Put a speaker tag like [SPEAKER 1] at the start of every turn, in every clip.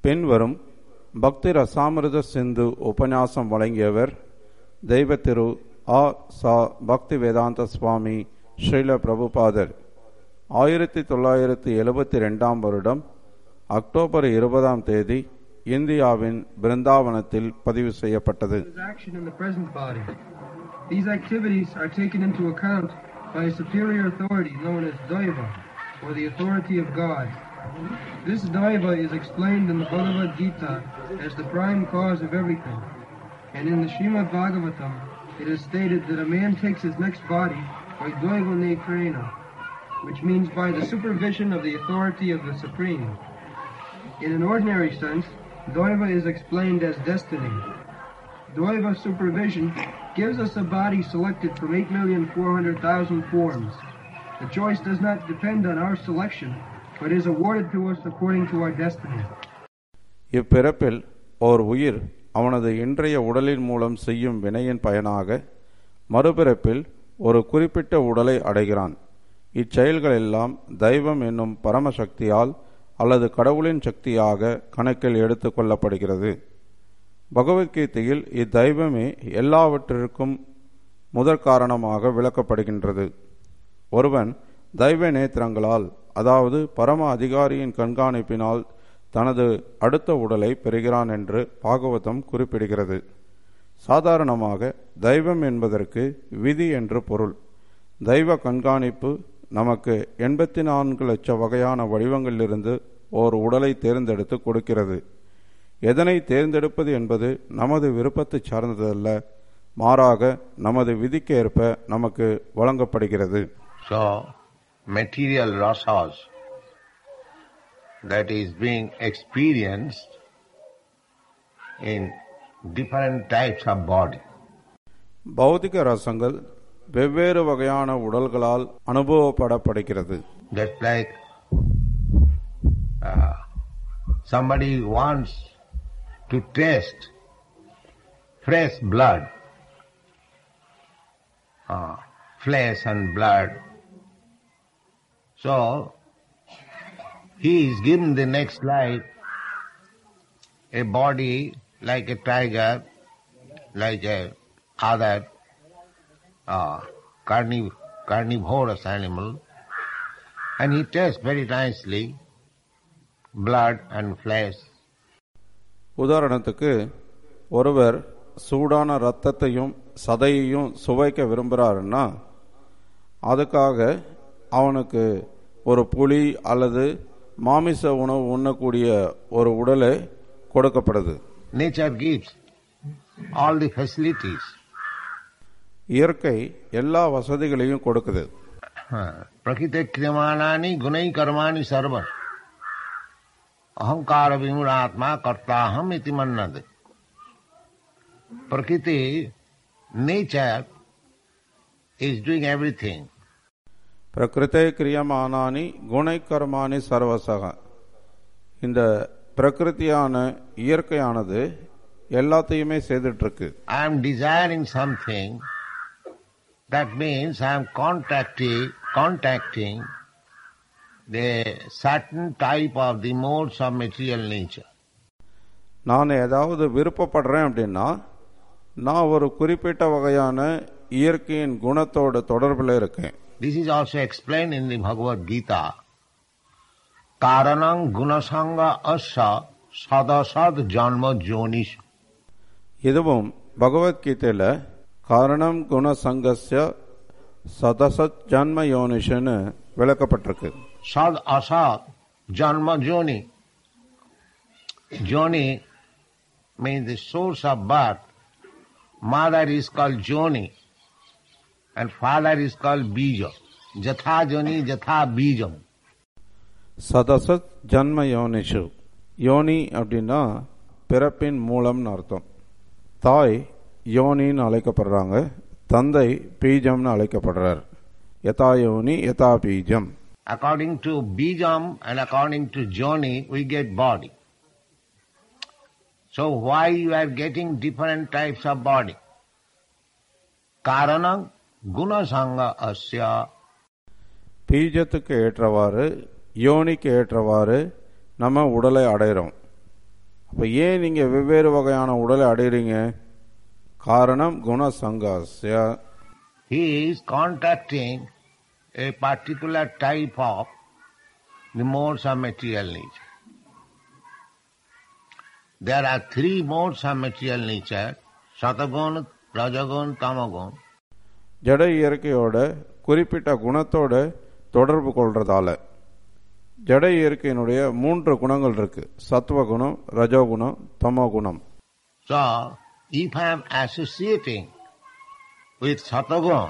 [SPEAKER 1] பின்வரும் பக்தி ரசாமிருத சிந்து உபன்யாசம் வழங்கியவர் தெய்வ திரு ஆ சா பக்தி வேதாந்த சுவாமி ஸ்ரீல பிரபுபாதர் ஆயிரத்தி தொள்ளாயிரத்தி எழுபத்தி ரெண்டாம் வருடம் அக்டோபர் இருபதாம் தேதி இந்தியாவின் பிருந்தாவனத்தில் பதிவு செய்யப்பட்டது
[SPEAKER 2] His action in the present body. These activities are taken into account by a superior authority known as Daiva, or the authority of God. This Daiva is explained in the Bhagavad Gita as the prime cause of everything. And in the Srimad Bhagavatam, it is stated that a man takes his next body by Daiva Nekrena, which means by the supervision of the authority of the Supreme. In an ordinary sense, Daiva is explained as destiny. Daiva supervision gives us a body selected from 8,400,000 forms. The choice does not depend on our selection, but is awarded to us according to our destiny.
[SPEAKER 1] இப்பிறப்பில் ஓர் உயிர் அவனது இன்றைய உடலின் மூலம் செய்யும் வினையின் பயனாக மறுபிறப்பில் ஒரு குறிப்பிட்ட உடலை அடைகிறான் இச்செயல்கள் எல்லாம் தெய்வம் என்னும் பரமசக்தியால் அல்லது கடவுளின் சக்தியாக கணக்கில் எடுத்துக் கொள்ளப்படுகிறது பகவத்கீதையில் இத்தெய்வமே எல்லாவற்றிற்கும் முதற் காரணமாக விளக்கப்படுகின்றது ஒருவன் தெய்வ நேத்திரங்களால் அதாவது பரம அதிகாரியின் கண்காணிப்பினால் தனது அடுத்த உடலை பெறுகிறான் என்று பாகவதம் குறிப்பிடுகிறது சாதாரணமாக தெய்வம் என்பதற்கு விதி என்று பொருள் தெய்வ கண்காணிப்பு நமக்கு எண்பத்தி நான்கு லட்ச வகையான வடிவங்களிலிருந்து ஓர் உடலை தேர்ந்தெடுத்து கொடுக்கிறது எதனை தேர்ந்தெடுப்பது என்பது நமது விருப்பத்தை சார்ந்ததல்ல மாறாக நமது விதிக்கேற்ப நமக்கு வழங்கப்படுகிறது
[SPEAKER 3] So, material rasas that is being experienced in different types of body.
[SPEAKER 1] பௌதிக ரசங்கள் வெவ்வேறு வகையான உடல்களால் அனுபவப்படப்படுகிறது
[SPEAKER 3] That's like uh, somebody wants to taste fresh blood, uh, flesh and blood. So, he is given the next life a body like a tiger, like a other uh, carniv- carnivorous animal, and he tastes very nicely blood and flesh.
[SPEAKER 1] உதாரணத்துக்கு ஒருவர் சூடான இரத்தத்தையும் சதையையும் சுவைக்க விரும்புகிறாருன்னா அதுக்காக அவனுக்கு ஒரு புலி அல்லது மாமிச உணவு உண்ணக்கூடிய ஒரு உடலை கொடுக்கப்படுது
[SPEAKER 3] Nature gives all the facilities.
[SPEAKER 1] இயற்கை எல்லா வசதிகளையும் கொடுக்குது
[SPEAKER 3] प्रकृते क्रियमाणानि गुणै कर्माणि सर्व अहंकार विमूढ़ात्मा कर्ताहम इति मन्नते प्रकृति नेचर is doing everything.
[SPEAKER 1] பிரகிருத்தை கிரியமானானி குணை கர்மானி சர்வசக இந்த பிரகிருதியான இயற்கையானது எல்லாத்தையுமே செய்துட்டு இருக்கு
[SPEAKER 3] I am desiring something, that means I am contacting, contacting the certain type of the modes of material nature.
[SPEAKER 1] நான் ஏதாவது விருப்பப்படுறேன் அப்படின்னா நான் ஒரு குறிப்பிட்ட வகையான இயற்கையின் குணத்தோட தொடர்பில் இருக்கேன்
[SPEAKER 3] This is also explained in the Bhagavad Gita. Karanam gunasanga asya sadasad janma jonis.
[SPEAKER 1] இதுவும் பகவத்கீதையில காரணம் குண சங்கஸ்ய சதசத் ஜன்ம யோனிஷன்னு விளக்கப்பட்டிருக்கு
[SPEAKER 3] Sad asad janma joni. Joni means the source of birth. Mother is called Joni and father is called Bija. Jatha Joni, Jatha Bijam.
[SPEAKER 1] சதசத் ஜன்ம யோனிஷு யோனி அப்படின்னா பிறப்பின் மூலம்னு அர்த்தம் தாய் யோனின்னு அழைக்கப்படுறாங்க தந்தை பீஜம்னு அழைக்கப்படுறார் யதா யோனி யதா பீஜம்
[SPEAKER 3] According to Bijam and according to Joni, we get body. So why you are getting different types of body? Karanam gunasanga asya
[SPEAKER 1] பீஜத்துக்கு ஏற்றவாறு யோனிக்கு ஏற்றவாறு நம்ம உடலை அடைகிறோம் இப்போ ஏன் நீங்கள் வெவ்வேறு வகையான உடலை அடைகிறீங்க காரணம் குணசங்காஸ்ய
[SPEAKER 3] He is contacting a particular type of the modes of material nature. There are three modes of material nature, Satagun, Rajagun, Tamagun.
[SPEAKER 1] ஜட இயற்கையோட குறிப்பிட்ட குணத்தோட தொடர்பு கொள்றதால ஜட இயற்கையினுடைய மூன்று குணங்கள் இருக்கு சத்துவகுணம் ரஜோகுணம் தமோகுணம்
[SPEAKER 3] So, if I am associating with Satagun,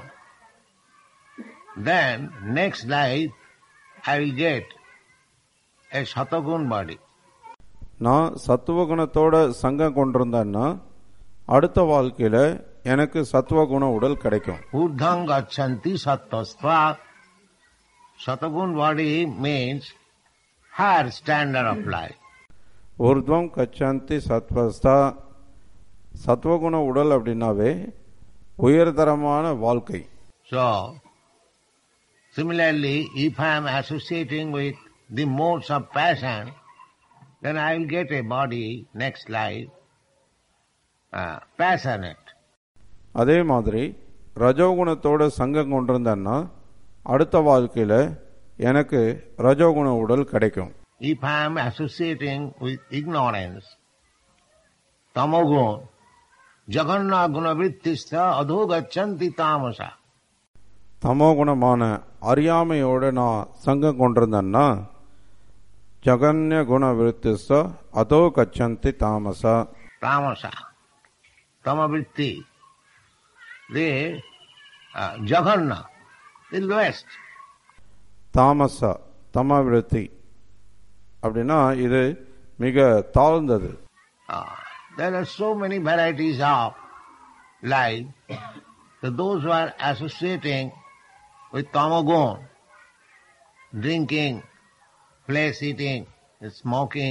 [SPEAKER 3] then next life I will get a Satagun body.
[SPEAKER 1] நான் சத்துவகுணத்தோட சங்கம் கொண்டிருந்தேன்னா அடுத்த வாழ்க்கையில எனக்கு சத்துவகுண உடல் கிடைக்கும்
[SPEAKER 3] Urdhang gachanti sattvastva. Satagun body means higher standard of life.
[SPEAKER 1] ஊர்துவம் கச்சந்தி சத்வஸ்தா சத்துவகுண உடல் அப்படின்னாவே உயர்தரமான வாழ்க்கை
[SPEAKER 3] So, similarly, if I am associating with the modes of passion, then I will get a body next life, uh, passionate.
[SPEAKER 1] அதே மாதிரி ரஜோகுணத்தோட சங்கம் கொண்டிருந்தேன்னா அடுத்த வாழ்க்கையில எனக்கு ரஜோகுண உடல் கிடைக்கும்
[SPEAKER 3] If I am associating with ignorance, tamogun, jaganna gunavrittista adho gachanti tamasa.
[SPEAKER 1] தமோகுணமான அறியாமையோட நான் சங்கம் கொண்டிருந்தேன்னா ஜகன்ய குண விருத்திச அதோ கச்சந்தி தாமசா
[SPEAKER 3] tamasa, tamavritti, the uh, jaganna, the lowest.
[SPEAKER 1] தாமசா தம விருத்தி அப்படின்னா இது மிக தாழ்ந்தது
[SPEAKER 3] Uh, there are so many varieties of life. So those who are associating with tamagun, drinking, flesh eating, smoking,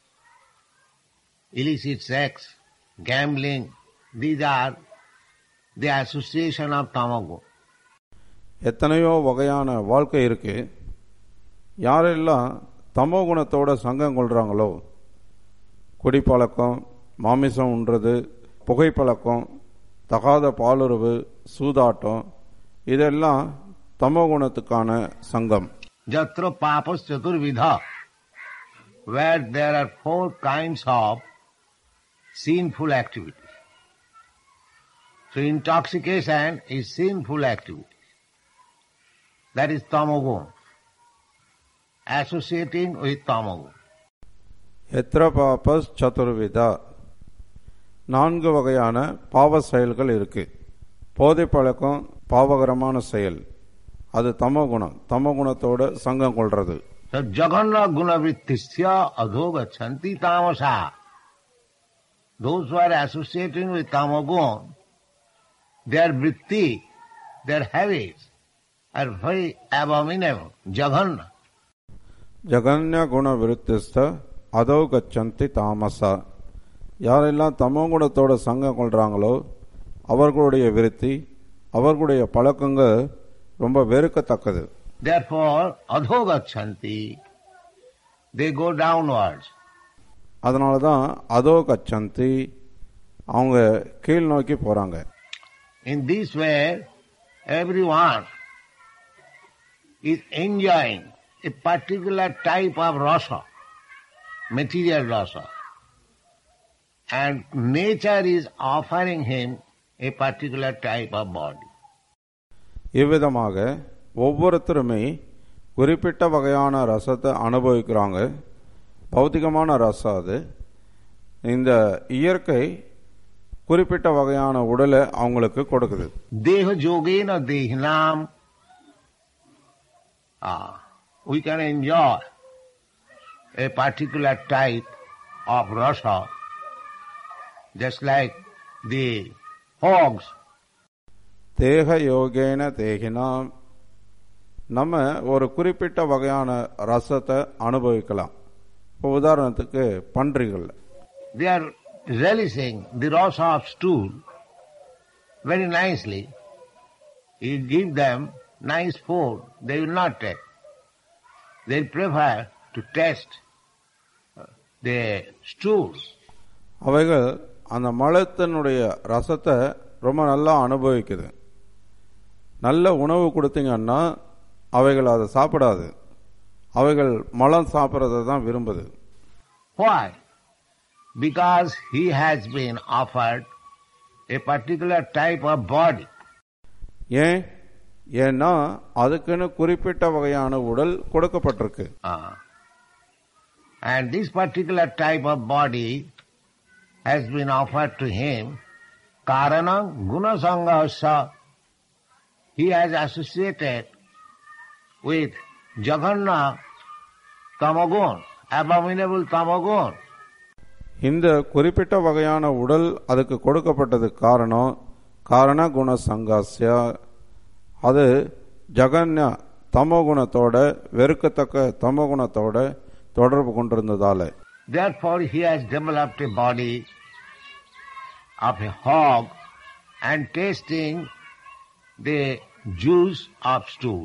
[SPEAKER 3] illicit sex, gambling, these are the association of tamagun.
[SPEAKER 1] எத்தனையோ வகையான வாழ்க்கை இருக்கு யாரெல்லாம் தமோ குணத்தோட சங்கம் கொள்றாங்களோ குடிப்பழக்கம் மாமிசம் உண்றது புகைப்பழக்கம் தகாத பாலுறவு சூதாட்டம் இதெல்லாம் தமோ குணத்துக்கான சங்கம்
[SPEAKER 3] Jatra papas chaturvidha, where there are four kinds of sinful activities. So intoxication is sinful activity. That is tamagun. Associating with tamagun.
[SPEAKER 1] எத்திர பாபஸ் சதுர்விதா நான்கு வகையான பாவ செயல்கள் இருக்கு போதை பழக்கம் பாவகரமான செயல் அது தமோ குணம் தமோ குணத்தோட சங்கம் கொள்றது
[SPEAKER 3] So jaganna gunavrittisya adhogachanti tamasa. Those who are associating with tamagun, their vritti, their habits are very abominable. Jaganna.
[SPEAKER 1] ஜகன்ய குண விருத்திஸ்த அதோ கச்சந்தி தாமசா யாரெல்லாம் தமோ குணத்தோட சங்கம் கொள்றாங்களோ அவர்களுடைய விருத்தி அவர்களுடைய பழக்கங்கள் ரொம்ப வெறுக்கத்தக்கது
[SPEAKER 3] Therefore, adhogachanti, they go downwards.
[SPEAKER 1] அதனால தான் அதோ கச்சந்தி அவங்க கீழ் நோக்கி போறாங்க
[SPEAKER 3] In this way, everyone is enjoying a particular type of rasa, material rasa. And nature is offering him a particular type of body.
[SPEAKER 1] இவ்விதமாக ஒவ்வொருத்தருமே குறிப்பிட்ட வகையான ரசத்தை அனுபவிக்கிறாங்க பௌத்திகமான ரசம் அது இந்த இயற்கை குறிப்பிட்ட வகையான உடலை அவங்களுக்கு கொடுக்குது
[SPEAKER 3] Deha yogena dehinam. Ah, we can enjoy a particular type of rasa, just like the hogs
[SPEAKER 1] தேக யோகேன தேகினாம் நம்ம ஒரு குறிப்பிட்ட வகையான ரசத்தை அனுபவிக்கலாம் இப்போ உதாரணத்துக்கு பன்றிகள்
[SPEAKER 3] They are relishing the rasa of stool very nicely. You give them nice food, they will not take. They prefer to taste uh, the stools
[SPEAKER 1] அவைகள் அந்த மலத்தினுடைய ரசத்தை ரொம்ப நல்லா அனுபவிக்குது நல்ல உணவு கொடுத்தீங்கன்னா அவைகள் அதை சாப்பிடாது அவைகள் மலம் சாப்பிட்றதை தான் விரும்புது
[SPEAKER 3] Why? Because he has been offered a particular type of body.
[SPEAKER 1] ஏன் ஏன்னா அதுக்குன்னு குறிப்பிட்ட வகையான உடல் கொடுக்கப்பட்டிருக்கு
[SPEAKER 3] Ah. and this particular type of body has been offered to him. Karanam gunasangasa. He has associated with Jaganna Tamagun, abominable Tamagun.
[SPEAKER 1] இந்த குறிப்பிட்ட வகையான உடல் அதுக்கு கொடுக்கப்பட்டதுக்கு காரணம் காரண குண சங்காசியா அது ஜகன்ய தமோகுணத்தோட வெறுக்கத்தக்க தமோகுணத்தோட தொடர்பு கொண்டிருந்ததால
[SPEAKER 3] Therefore he has developed a body of a hog and tasting the juice of stool.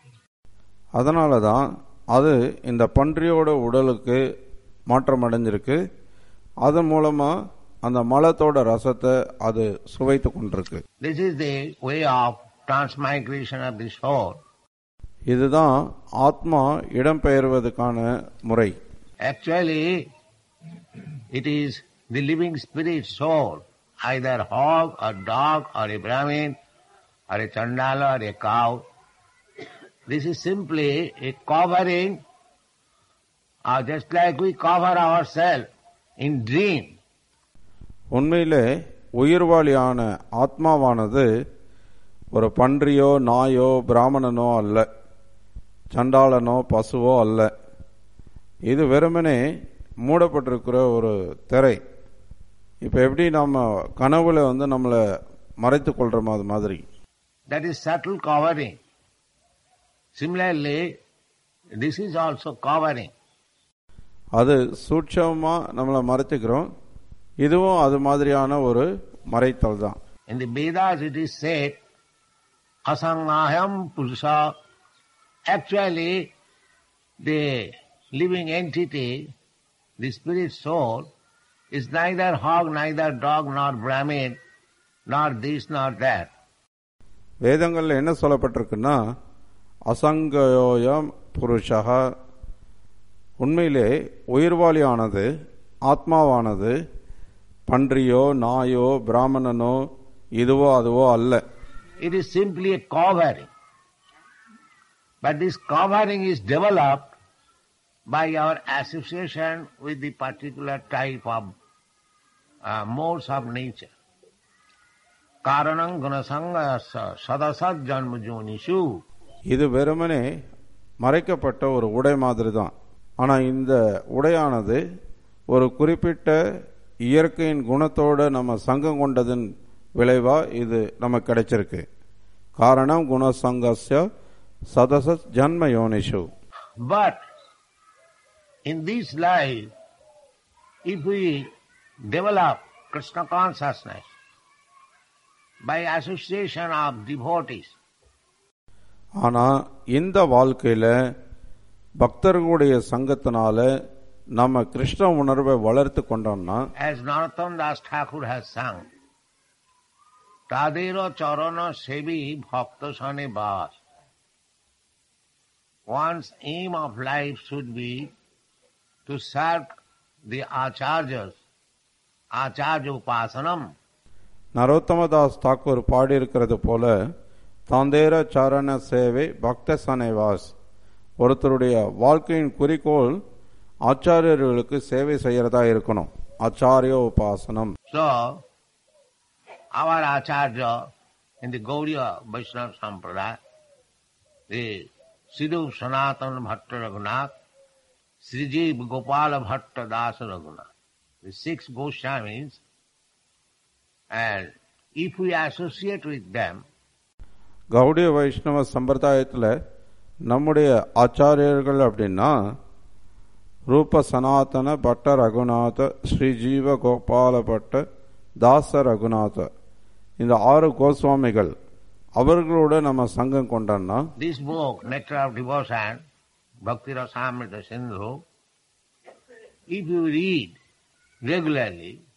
[SPEAKER 1] அதனால தான் அது இந்த பன்றியோட உடலுக்கு மாற்றம் அடைஞ்சிருக்கு அதன் மூலமா அந்த மலத்தோட ரசத்தை அது சுவைத்து கொண்டிருக்கு
[SPEAKER 3] This is the way of transmigration of the soul.
[SPEAKER 1] இதுதான் ஆத்மா இடம்பெயர்வதற்கான முறை
[SPEAKER 3] Actually, it is the living spirit soul, either hog or dog or a Brahmin or a Chandala or a cow. This is simply a covering, uh, just like we cover ourselves in dream.
[SPEAKER 1] உண்மையிலே உயிர்வாளியான ஆத்மாவானது ஒரு பன்றியோ நாயோ பிராமணனோ அல்ல சண்டாளனோ பசுவோ அல்ல இது வெறுமனே மூடப்பட்டிருக்கிற ஒரு திரை இப்போ எப்படி நம்ம கனவுல வந்து நம்மளை மறைத்து கொள்றோமோ அது மாதிரி
[SPEAKER 3] That is subtle covering. Similarly, this is also covering.
[SPEAKER 1] அது சூட்சமா நம்மளை மறைத்துக்கிறோம் இதுவும் அது மாதிரியான ஒரு மறைத்தல் தான்
[SPEAKER 3] In the Vedas it is said, asangaham purusha. Actually, the living entity, the spirit soul, is neither hog, neither dog, nor Brahmin, nor this, nor that.
[SPEAKER 1] வேதங்கள்ல என்ன சொல்லப்பட்டிருக்குன்னா அசங்கயோயம் புருஷக உண்மையிலே உயிர்வாளியானது ஆத்மாவானது பன்றியோ நாயோ பிராமணனோ இதுவோ அதுவோ அல்ல
[SPEAKER 3] It is simply a covering. But this covering is developed by our association with the particular type of uh, modes of nature. Karanam gunasanga sadasat janma jonishu.
[SPEAKER 1] இது வெறுமனே மறைக்கப்பட்ட ஒரு உடை மாதிரி தான் ஆனா இந்த உடையானது ஒரு குறிப்பிட்ட இயற்கையின் குணத்தோட நம்ம சங்கம் கொண்டதன் விளைவா இது நமக்கு கிடைச்சிருக்கு காரணம் குணசங்கஸ்ய சதச ஜன்ம யோனிஷு
[SPEAKER 3] But in this life, if we develop Krishna consciousness by association of devotees,
[SPEAKER 1] ஆனா இந்த வாழ்க்கையில பக்தர்களுடைய சங்கத்தினால நம்ம கிருஷ்ண உணர்வை வளர்த்து கொண்டோம்னா
[SPEAKER 3] as Narottam Das Thakur has sung, Tadero Charana Sevi Bhakta Sane Bas. One's aim of life should be to serve the acharyas, acharya upasanam,
[SPEAKER 1] நரோத்தமதாஸ் Thakur பாடியிருக்கிறது போல தாந்தேர சரண சேவை பக்த சனைவாஸ் ஒருத்தருடைய வாழ்க்கையின் குறிக்கோள் ஆச்சாரியர்களுக்கு சேவை செய்யறதா இருக்கணும் ஆச்சாரிய உபாசனம்
[SPEAKER 3] So, our Acharya in the Gauriya Vaishnava Sampradaya, the Sidhu Sanatana Bhatta Raghunath, Srijeev Gopala Bhatta Dasa Raghunath, the six Goswamis, and if we associate with them,
[SPEAKER 1] Gaudiya வைஷ்ணவ சம்பிரதாயத்தில் நம்முடைய ஆச்சாரியர்கள் அப்படின்னா ரூப சனாதன பட்ட ரகுநாத ஸ்ரீஜீவ கோபால பட்ட தாச ரகுநாத இந்த ஆறு கோஸ்வாமிகள் அவர்களோட நம்ம சங்கம் கொண்டோம்னா
[SPEAKER 3] this book, Nectar of Devotion, Bhakti Rasamrita Sindhu, if you read regularly,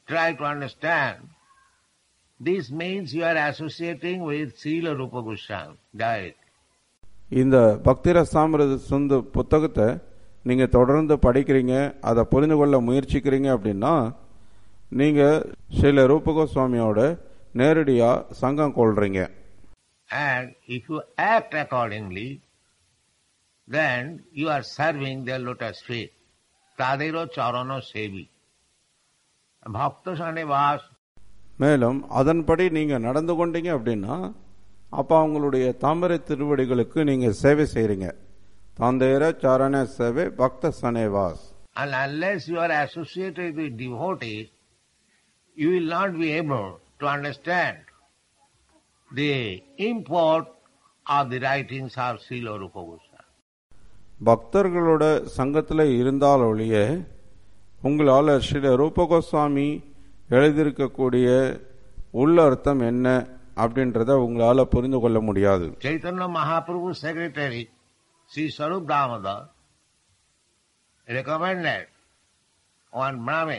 [SPEAKER 3] try to understand. This means you are associating with Srila Rupa Goswami directly.
[SPEAKER 1] இந்த பக்திரசாமிரத சுந்து புத்தகத்தை நீங்கள் தொடர்ந்து படிக்கிறீங்க அதை புரிந்து கொள்ள முயற்சிக்கிறீங்க அப்படின்னா நீங்கள் ஸ்ரீல ரூபகோஸ்வாமியோட நேரடியாக சங்கம் கொள்றீங்க
[SPEAKER 3] And if you act accordingly, then you are serving their lotus feet. Tadero charano sevi. Bhakta Sanivas
[SPEAKER 1] மேலும் அதன்படி நீங்கள் நடந்து கொண்டீங்க அப்படின்னா அப்போ அவங்களுடைய தாமரை திருவடிகளுக்கு நீங்கள் சேவை செய்கிறீங்க தாந்தேர சாரண சேவை பக்த சனேவாஸ்
[SPEAKER 3] And unless you are associated with devotees, you will not be able to understand the import of the writings of Srila Rupa Goswami.
[SPEAKER 1] பக்தர்களோட சங்கத்தில் இருந்தால் ஒழிய உங்களால் ஸ்ரீ ரூபகோஸ்வாமி எழுதியிருக்கக்கூடிய உள்ள அர்த்தம் என்ன அப்படின்றத உங்களால் புரிந்து கொள்ள முடியாது
[SPEAKER 3] Chaitanya Mahaprabhu's secretary, Sri Sarup Damodar, recommended one Brahmin,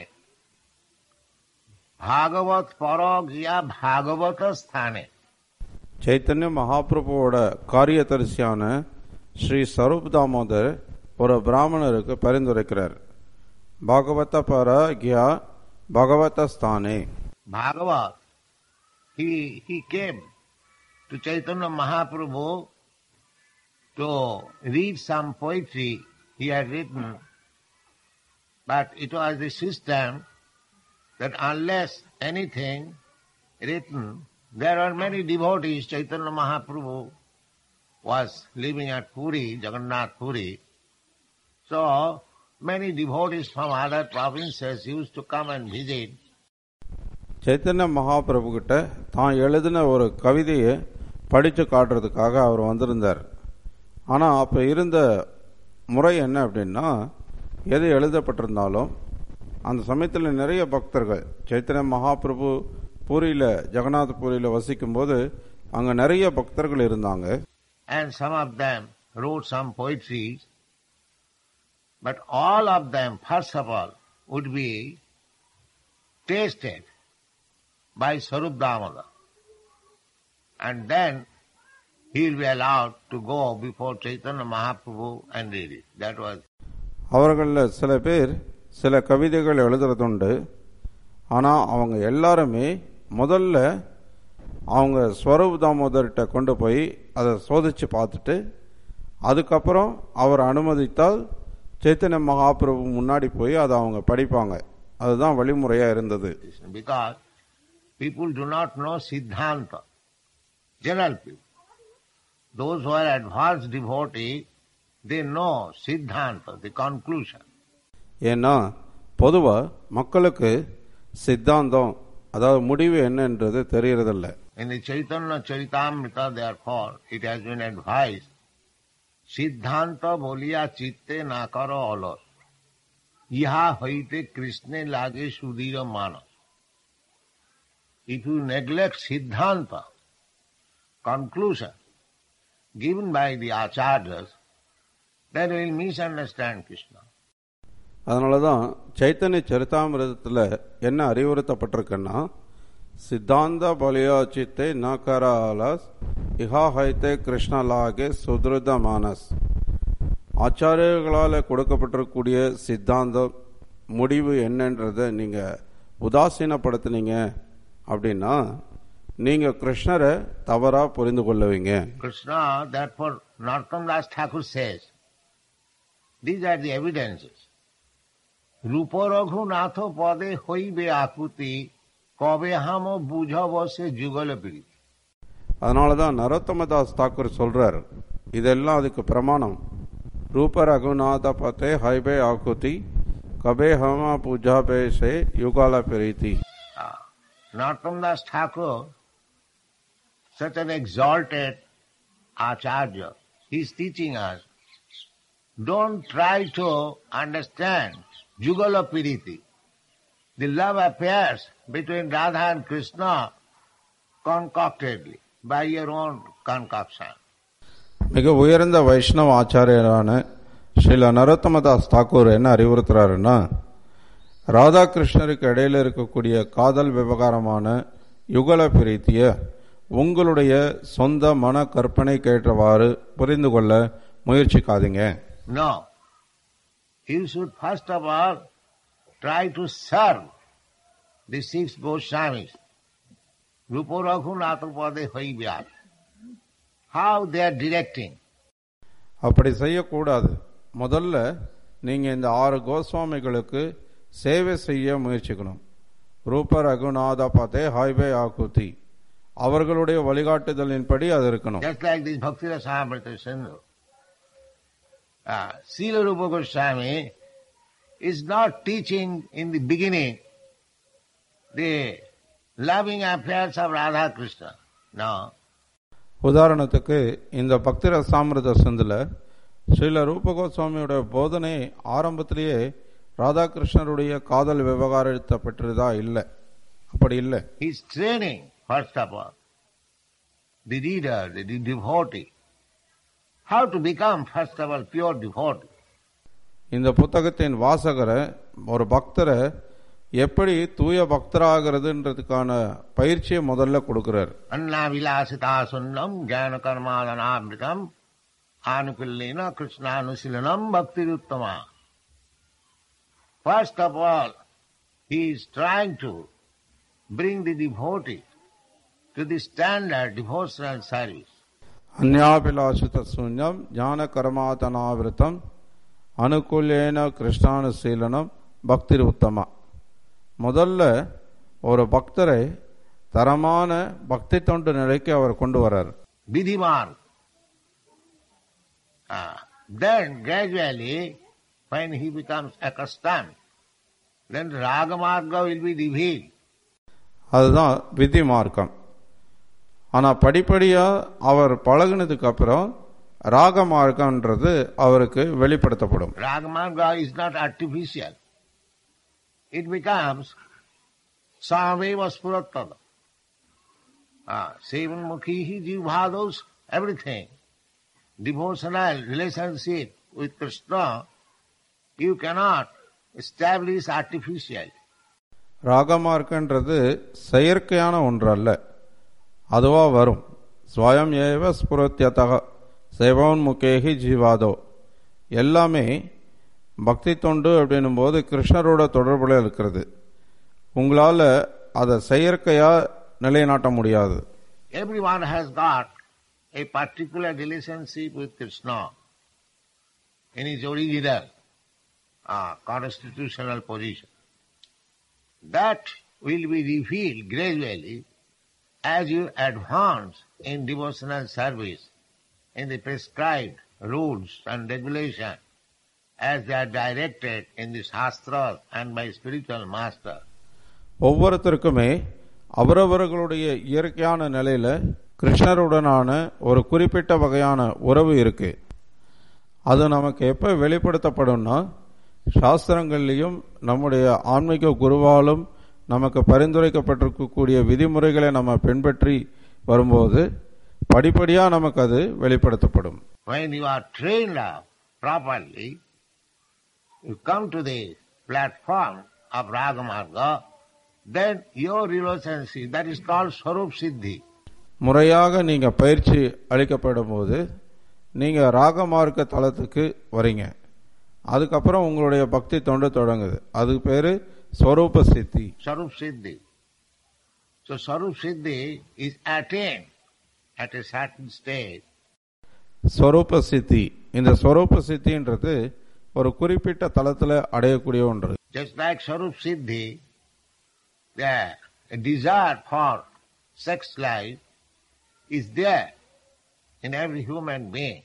[SPEAKER 3] Bhagavat Paragiya Bhagavata Sthane.
[SPEAKER 1] Chaitanya மகாபிரபுவோட காரியதரிசியான Sri Saroop Damodar ஒரு பிராமணருக்கு பரிந்துரைக்கிறார் பாகவத பர கியா பகவத ஸ்தானே
[SPEAKER 3] Bhagavat, he, he came to Chaitanya Mahaprabhu to read some poetry he had written, but it was the system that unless anything written, there are many devotees, Chaitanya Mahaprabhu was living at Puri, Jagannath Puri, so many devotees from other provinces used to come and visit
[SPEAKER 1] Chaitanya Mahaprabhu கிட்ட தான் எழுதின ஒரு கவிதையை படித்து காட்டுறதுக்காக அவர் வந்திருந்தார் ஆனால் அப்போ இருந்த முறை என்ன அப்படின்னா எது எழுதப்பட்டிருந்தாலும் அந்த சமயத்தில் நிறைய பக்தர்கள் சைத்தன்ய மகாபிரபு பூரியில் ஜெகநாத் பூரியில் வசிக்கும்போது அங்கே நிறைய பக்தர்கள் இருந்தாங்க
[SPEAKER 3] and some of them wrote some poetries, but all of them, first of all, would be tasted by Sarup Damodar. And then he will be allowed to go before Chaitanya Mahaprabhu and read it. That was
[SPEAKER 1] அவர்களில் சில பேர் சில கவிதைகள் எழுதுறதுண்டு ஆனால் அவங்க எல்லாருமே முதல்ல அவங்க ஸ்வரூப் தாமோதர்கிட்ட கொண்டு போய் அதை சோதிச்சு பார்த்துட்டு அதுக்கப்புறம் அவர் அனுமதித்தால் சைத்தன்ய மகாபிரபு முன்னாடி போய் அதை அவங்க படிப்பாங்க அதுதான் வழிமுறையாக இருந்தது
[SPEAKER 3] because people do not know Siddhanta. General people. Those who are advanced devotee, they know Siddhanta, the conclusion.
[SPEAKER 1] ஏன்னா பொதுவாக மக்களுக்கு சித்தாந்தம் அதாவது முடிவு என்னன்றது தெரியறதில்ல
[SPEAKER 3] In the Chaitanya Charitamrita, therefore, it has been advised, Siddhanta boliya chitte nakaro alos. Iha hoite Krishna lage sudhira manas. If you neglect Siddhanta, conclusion, given by the acharyas, then you will misunderstand Krishna.
[SPEAKER 1] அதனால தான் சைத்தன்ய சரிதாமிரதத்தில் என்ன அறிவுறுத்தப்பட்டிருக்குன்னா சித்தாந்த பலியோச்சித்தை நகராலஸ் இஹா ஹைத்தே கிருஷ்ணலாகே சுத்ருத மானஸ் ஆச்சாரியர்களால் கொடுக்கப்பட்டிருக்கக்கூடிய சித்தாந்தம் முடிவு என்னன்றதை நீங்கள் உதாசீனப்படுத்துனீங்க அப்படின்னா நீங்கள் கிருஷ்ணரை தவறாக புரிந்து கொள்ளுவீங்க
[SPEAKER 3] Krishna, therefore, Narottam Das Thakur says, these are the evidences. রূপ রঘুনাথ পদে হইবে আকুতি কবে হাম বুঝব সে যুগল প্রীতি
[SPEAKER 1] அதனால தான் நரோத்தமதாஸ் தாக்கூர் சொல்றார் இதெல்லாம் அதுக்கு பிரமாணம் ரூப ரகுநாத பதே ஹைபே ஆகுதி கபே ஹமா பூஜா பேசே யுகால பிரீத்தி
[SPEAKER 3] Narottam Das Thakur, such an exalted Acharya, he is teaching us, don't try to understand Jugala Piriti. The love affairs between Radha and Krishna concoctedly by your own concoction.
[SPEAKER 1] மிக உயர்ந்த வைஷ்ணவ ஆச்சாரியரான ஸ்ரீல நரோத்தமதாஸ் தாக்கூர் என்ன அறிவுறுத்துறாருன்னா ராதாகிருஷ்ணருக்கு இடையில இருக்கக்கூடிய காதல் விவகாரமான யுகல பிரீத்திய உங்களுடைய சொந்த மன கற்பனைக்கு ஏற்றவாறு புரிந்து கொள்ள முயற்சிக்காதீங்க
[SPEAKER 3] No. You should first of all try to serve the six Goswamis. Rupa Raghunatha Haivyat. How they are directing.
[SPEAKER 1] அப்படி செய்யக்கூடாது முதல்ல நீங்க இந்த ஆறு கோஸ்வாமிகளுக்கு சேவை செய்ய முயற்சிக்கணும் ரூப ரகுநாத பதே ஹைவே ஆகுதி அவர்களுடைய வழிகாட்டுதலின்படி அது இருக்கணும்
[SPEAKER 3] Just like this Bhakti Rasamrita Sindhu. Uh, Srila Rupa Goswami is not teaching in the beginning the loving affairs of Radha Krishna. No.
[SPEAKER 1] உதாரணத்துக்கு இந்த பக்தி ரசாமிரத சிந்துல ஸ்ரீல ரூப கோஸ்வாமியோட போதனை ஆரம்பத்திலேயே ராதாகிருஷ்ணருடைய காதல் விவகாரத்தை பற்றியதா இல்லை அப்படி இல்லை
[SPEAKER 3] He's training, first of all, the reader, the de- devotee, how to become, first of all, pure devotee.
[SPEAKER 1] இந்த புத்தகத்தின் வாசகரை ஒரு பக்தரை எப்படி தூய பக்தராகிறதுன்றதுக்கான பயிற்சியை முதல்ல கொடுக்கிறார்
[SPEAKER 3] Anna vilasita sunnam jnana karmadanamritam anukullena krishnaanusilanam bhaktiruttama. First of all, he is trying to bring the devotee to the standard devotional service.
[SPEAKER 1] அந்யாபிலாஷித சூன்யம் ஞான கர்மாதனாவிரதம் அனுகூலேன கிருஷ்ணானுசீலனம் பக்தி உத்தமா முதல்ல ஒரு பக்தரை தரமான பக்தி தொண்டு நிலைக்கு அவர் கொண்டு வர்றார்
[SPEAKER 3] Vidhimarg. Ah, then gradually, when he becomes accustomed, then Ragamarga will be revealed.
[SPEAKER 1] அதுதான் விதி மார்க்கம் ஆனா படிப்படியா அவர் பழகுனதுக்கு அப்புறம் ராக மார்க்கம்ன்றது அவருக்கு வெளிப்படுத்தப்படும்
[SPEAKER 3] Ragamarga is not artificial. It becomes Samaveva Spurattana. Ah, Seven Mukhihi Jivhados, everything. Devotional relationship with Krishna, you cannot establish artificially.
[SPEAKER 1] ராகமார்க்கன்றது செயற்கையான ஒன்று அல்ல அதுவா வரும் ஸ்வயம் ஏவ ஸ்புரத்தியதக சேவோன்முகேகி ஜீவாதோ எல்லாமே பக்தி தொண்டு அப்படின்னும் போது கிருஷ்ணரோட தொடர்புல இருக்கிறது உங்களால அதை செயற்கையா நிலைநாட்ட முடியாது
[SPEAKER 3] Everyone has got a particular relationship with Krishna in his original uh, constitutional position. That will be revealed gradually as you advance in devotional service in the prescribed rules and regulations as they are directed in the Shastras and by spiritual master.
[SPEAKER 1] ஒவ்வொருத்தருக்குமே அவரவர்களுடைய இயற்கையான நிலையில கிருஷ்ணருடனான ஒரு குறிப்பிட்ட வகையான உறவு இருக்கு அது நமக்கு எப்ப வெளிப்படுத்தப்படும்னா சாஸ்திரங்கள்லையும் நம்முடைய ஆன்மீக குருவாலும் நமக்கு பரிந்துரைக்கப்பட்டிருக்கக்கூடிய விதிமுறைகளை நம்ம பின்பற்றி வரும்போது படிப்படியா நமக்கு அது வெளிப்படுத்தப்படும்
[SPEAKER 3] When you are trained up properly, you come to the platform of Ragamarga, then your relationship, that is called Swarup Siddhi.
[SPEAKER 1] முறையாக நீங்க பயிற்சி அளிக்கப்படும் போது நீங்க ராகமார்க்க தளத்துக்கு வரீங்க அதுக்கப்புறம் உங்களுடைய பக்தி தொண்டு தொடங்குது அதுக்கு பேரு ஸ்வரூப சித்தி
[SPEAKER 3] Swarup Siddhi. So Swarup Siddhi is attained at a certain stage.
[SPEAKER 1] ஸ்வரூப சித்தி இந்த ஸ்வரூப சித்தின்றது ஒரு குறிப்பிட்ட தளத்துல அடையக்கூடிய ஒன்று
[SPEAKER 3] Just like Swarup Siddhi, the a desire for sex life is there in every human being.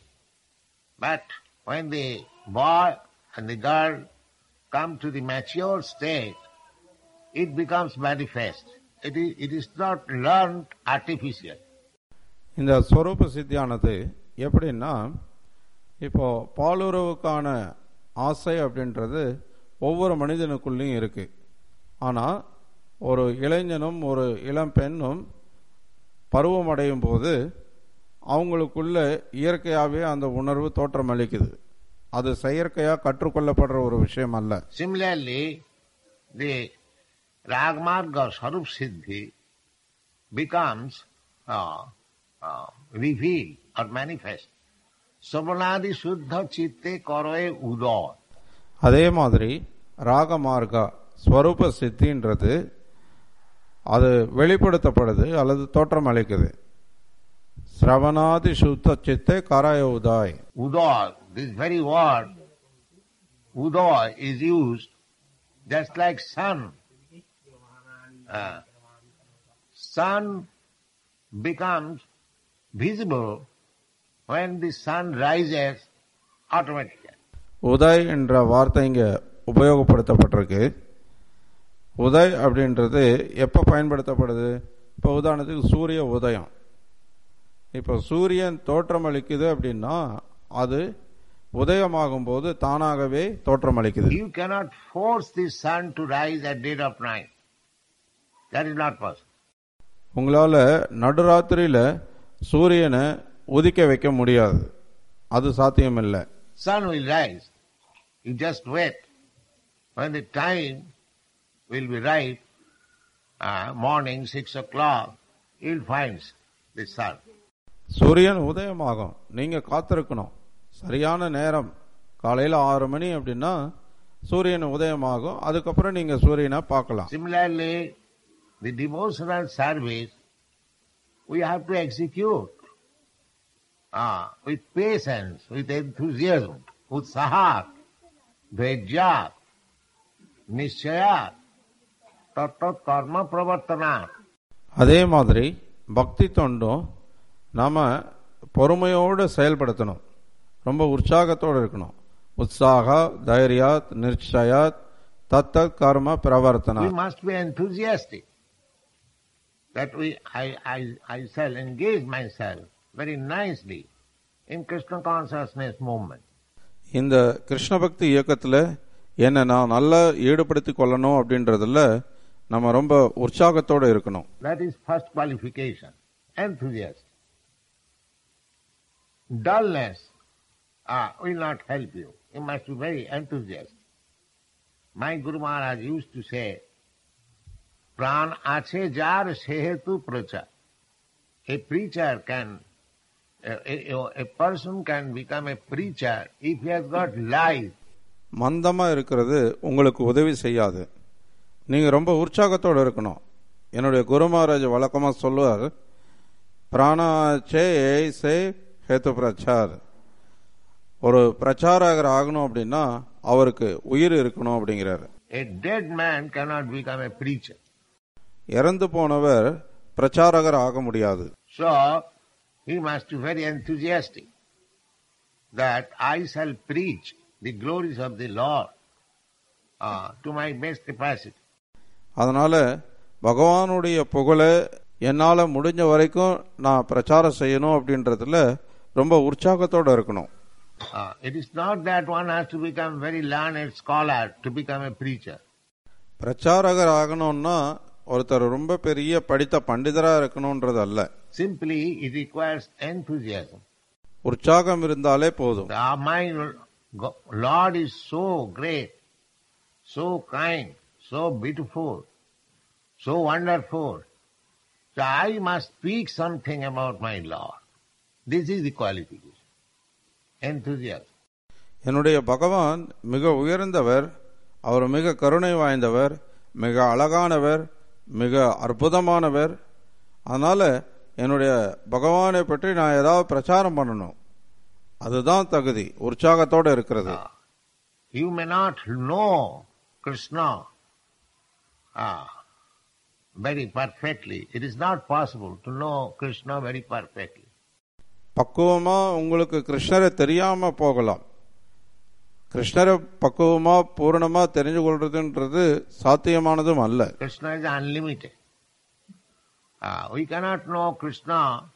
[SPEAKER 3] But when the boy and the girl come to the mature state, it becomes manifest. It is, it is not learned artificial.
[SPEAKER 1] இந்த ஸ்வரூப சித்தியானது எப்படின்னா இப்போ பாலுறவுக்கான ஆசை அப்படின்றது ஒவ்வொரு மனிதனுக்குள்ளேயும் இருக்கு ஆனா ஒரு இளைஞனும் ஒரு இளம் பெண்ணும் பருவம் அடையும் போது அவங்களுக்குள்ள இயற்கையாகவே அந்த உணர்வு தோற்றமளிக்குது அது செயற்கையா கற்றுக்கொள்ளப்படுற ஒரு விஷயம் அல்ல
[SPEAKER 3] Similarly, the Ragmarga Sarup Siddhi becomes uh, uh, revealed or manifest. Savanadi Shuddha Chitte Karoe Udoy.
[SPEAKER 1] அதே மாதிரி ராக மார்கா ஸ்வரூப சித்தின்றது அது வெளிப்படுத்தப்படுது அல்லது தோற்றம் அளிக்குது சிரவணாதி சுத்த சித்தை கராய உதாய்
[SPEAKER 3] Udoy, this very word, Udoy is used just like sun. Uh, sun becomes visible when the sun rises automatically.
[SPEAKER 1] Uday என்ற வார்த்தை இங்க உபயோகப்படுத்தப்பட்டிருக்கு உதய் அப்படின்றது எப்ப பயன்படுத்தப்படுது இப்போ உதாரணத்துக்கு சூரிய உதயம் இப்போ சூரியன் தோற்றம் அளிக்குது அப்படின்னா அது உதயமாகும் போது தானாகவே தோற்றம் அளிக்குது
[SPEAKER 3] You cannot force the sun to rise at dead of night. That is not possible.
[SPEAKER 1] உங்களால நடுராத்திரியில சூரியனை உதிக்க வைக்க முடியாது அது சாத்தியமில்லை
[SPEAKER 3] Sun will rise. You just wait. When the time will be right, uh, morning, six o'clock, you'll find the sun.
[SPEAKER 1] சூரியன் உதயமாகும் நீங்க காத்திருக்கணும் சரியான நேரம் காலையில ஆறு மணி அப்படின்னா சூரியன் உதயமாகும் அதுக்கப்புறம் நீங்க சூரியனை பார்க்கலாம்
[SPEAKER 3] Similarly, the devotional service we have to execute ah, with patience, with enthusiasm, with sahat, dhejyat, nishayat, tattat karma pravartanat.
[SPEAKER 1] அதே மாதிரி பக்தி தொண்டும் நாம பொறுமையோடு செயல்படுத்தணும் ரொம்ப உற்சாகத்தோடு இருக்கணும் உற்சாக தைரியாத் நிச்சயாத் தத்தத் கர்ம பிரவர்த்தனா
[SPEAKER 3] We must be enthusiastic. That we, I, I, I shall engage myself very nicely in Krishna consciousness movement.
[SPEAKER 1] இந்த கிருஷ்ண பக்தி இயக்கத்துல என்ன நான் நல்லா ஈடுபடுத்திக் கொள்ளணும் அப்படின்றதுல நம்ம ரொம்ப உற்சாகத்தோட இருக்கணும்
[SPEAKER 3] That is first qualification. Enthusiasm. Dullness ah, will not help you. You must be very enthusiastic. My Guru Maharaj used to say, Pran ache jar sehetu pracha. A preacher can, a, a, a person can become a preacher if he has got life.
[SPEAKER 1] மந்தமா இருக்கிறது உங்களுக்கு உதவி செய்யாது நீங்க ரொம்ப உற்சாகத்தோட இருக்கணும் என்னுடைய குரு மகாராஜ் வழக்கமா சொல்லுவார் பிராணாச்சே சே ஹேத்து பிரச்சார் ஒரு பிரச்சாரகர் ஆகணும் அப்படின்னா அவருக்கு உயிர் இருக்கணும் அப்படிங்கிறாரு
[SPEAKER 3] A dead man cannot become a preacher.
[SPEAKER 1] இறந்து போனவர் பிரச்சாரகர் ஆக முடியாது
[SPEAKER 3] So he must be very enthusiastic that I shall preach the glories of the Lord uh, to my best capacity.
[SPEAKER 1] அதனால பகவானுடைய புகழை என்னால முடிஞ்ச வரைக்கும் நான் பிரச்சாரம் செய்யணும் அப்படின்றதுல ரொம்ப உற்சாகத்தோட இருக்கணும்
[SPEAKER 3] Uh, it is not that one has to become very learned scholar to become a preacher.
[SPEAKER 1] பிரச்சாரகர் ஆகணும்னா ஒருத்தர் ரொம்ப பெரிய படித்த பண்டிதரா இருக்கணும்ன்றது அல்ல
[SPEAKER 3] Simply, it requires enthusiasm.
[SPEAKER 1] உற்சாகம் இருந்தாலே போதும்
[SPEAKER 3] Ah, my Go- Lord is so great, so kind, so beautiful, so wonderful. So I must speak something about my Lord. This is the qualification. Enthusiasm.
[SPEAKER 1] என்னுடைய பகவான் மிக உயர்ந்தவர் அவர் மிக கருணை வாய்ந்தவர் மிக அழகானவர் மிக அற்புதமானவர் அதனால என்னுடைய பகவானை பற்றி நான் ஏதாவது பிரச்சாரம் பண்ணணும் அதுதான் தகுதி உற்சாகத்தோட இருக்கிறது
[SPEAKER 3] You may not know Krishna ah, very perfectly. It is not possible to know Krishna very perfectly.
[SPEAKER 1] பக்குவமா உங்களுக்கு கிருஷ்ணரை தெரியாம போகலாம் கிருஷ்ணரை பக்குவமா பூரணமா தெரிஞ்சு கொள்றதுன்றது சாத்தியமானதும் அல்ல
[SPEAKER 3] Krishna is unlimited. Ah, we cannot know Krishna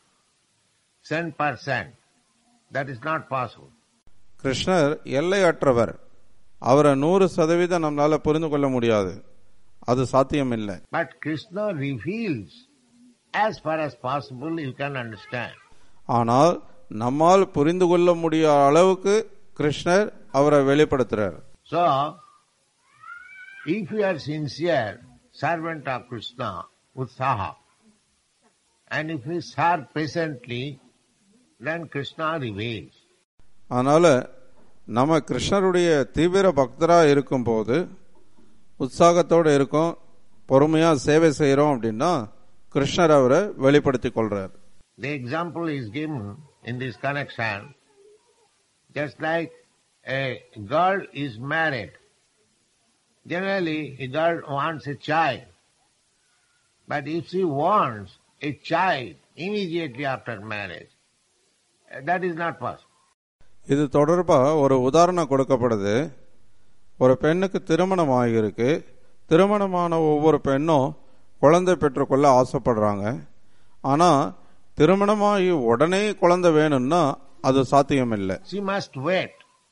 [SPEAKER 3] cent percent. That is not possible.
[SPEAKER 1] கிருஷ்ணர் எல்லையற்றவர் அவரை நூறு சதவீதம் நம்மளால புரிந்து கொள்ள முடியாது அது சாத்தியம் இல்லை
[SPEAKER 3] But Krishna reveals as far as possible you can understand.
[SPEAKER 1] ஆனால் நம்மால் புரிந்து கொள்ள முடியாத அளவுக்கு கிருஷ்ணர் அவரை வெளிப்படுத்துறார்
[SPEAKER 3] So, If you are sincere servant of Krishna, Utsaha, and if you serve patiently, then Krishna reveals.
[SPEAKER 1] அதனால நம்ம கிருஷ்ணருடைய தீவிர பக்தரா இருக்கும்போது உற்சாகத்தோடு இருக்கோம் பொறுமையா சேவை செய்யறோம் அப்படின்னா கிருஷ்ணர் அவரை வெளிப்படுத்தி கொள்றார்
[SPEAKER 3] The example is given in this connection, just like a girl is married. Generally, a girl wants a child. But if she wants a child immediately after marriage, that is not possible.
[SPEAKER 1] இது தொடர்பா ஒரு உதாரணம் கொடுக்கப்படுது ஒரு பெண்ணுக்கு திருமணம் ஆகியிருக்கு திருமணமான ஒவ்வொரு பெண்ணும் குழந்தை பெற்றுக்கொள்ள ஆசைப்படுறாங்க ஆனா திருமணமாகி உடனே குழந்தை வேணும்னா அது சாத்தியமில்லை
[SPEAKER 3] She must wait.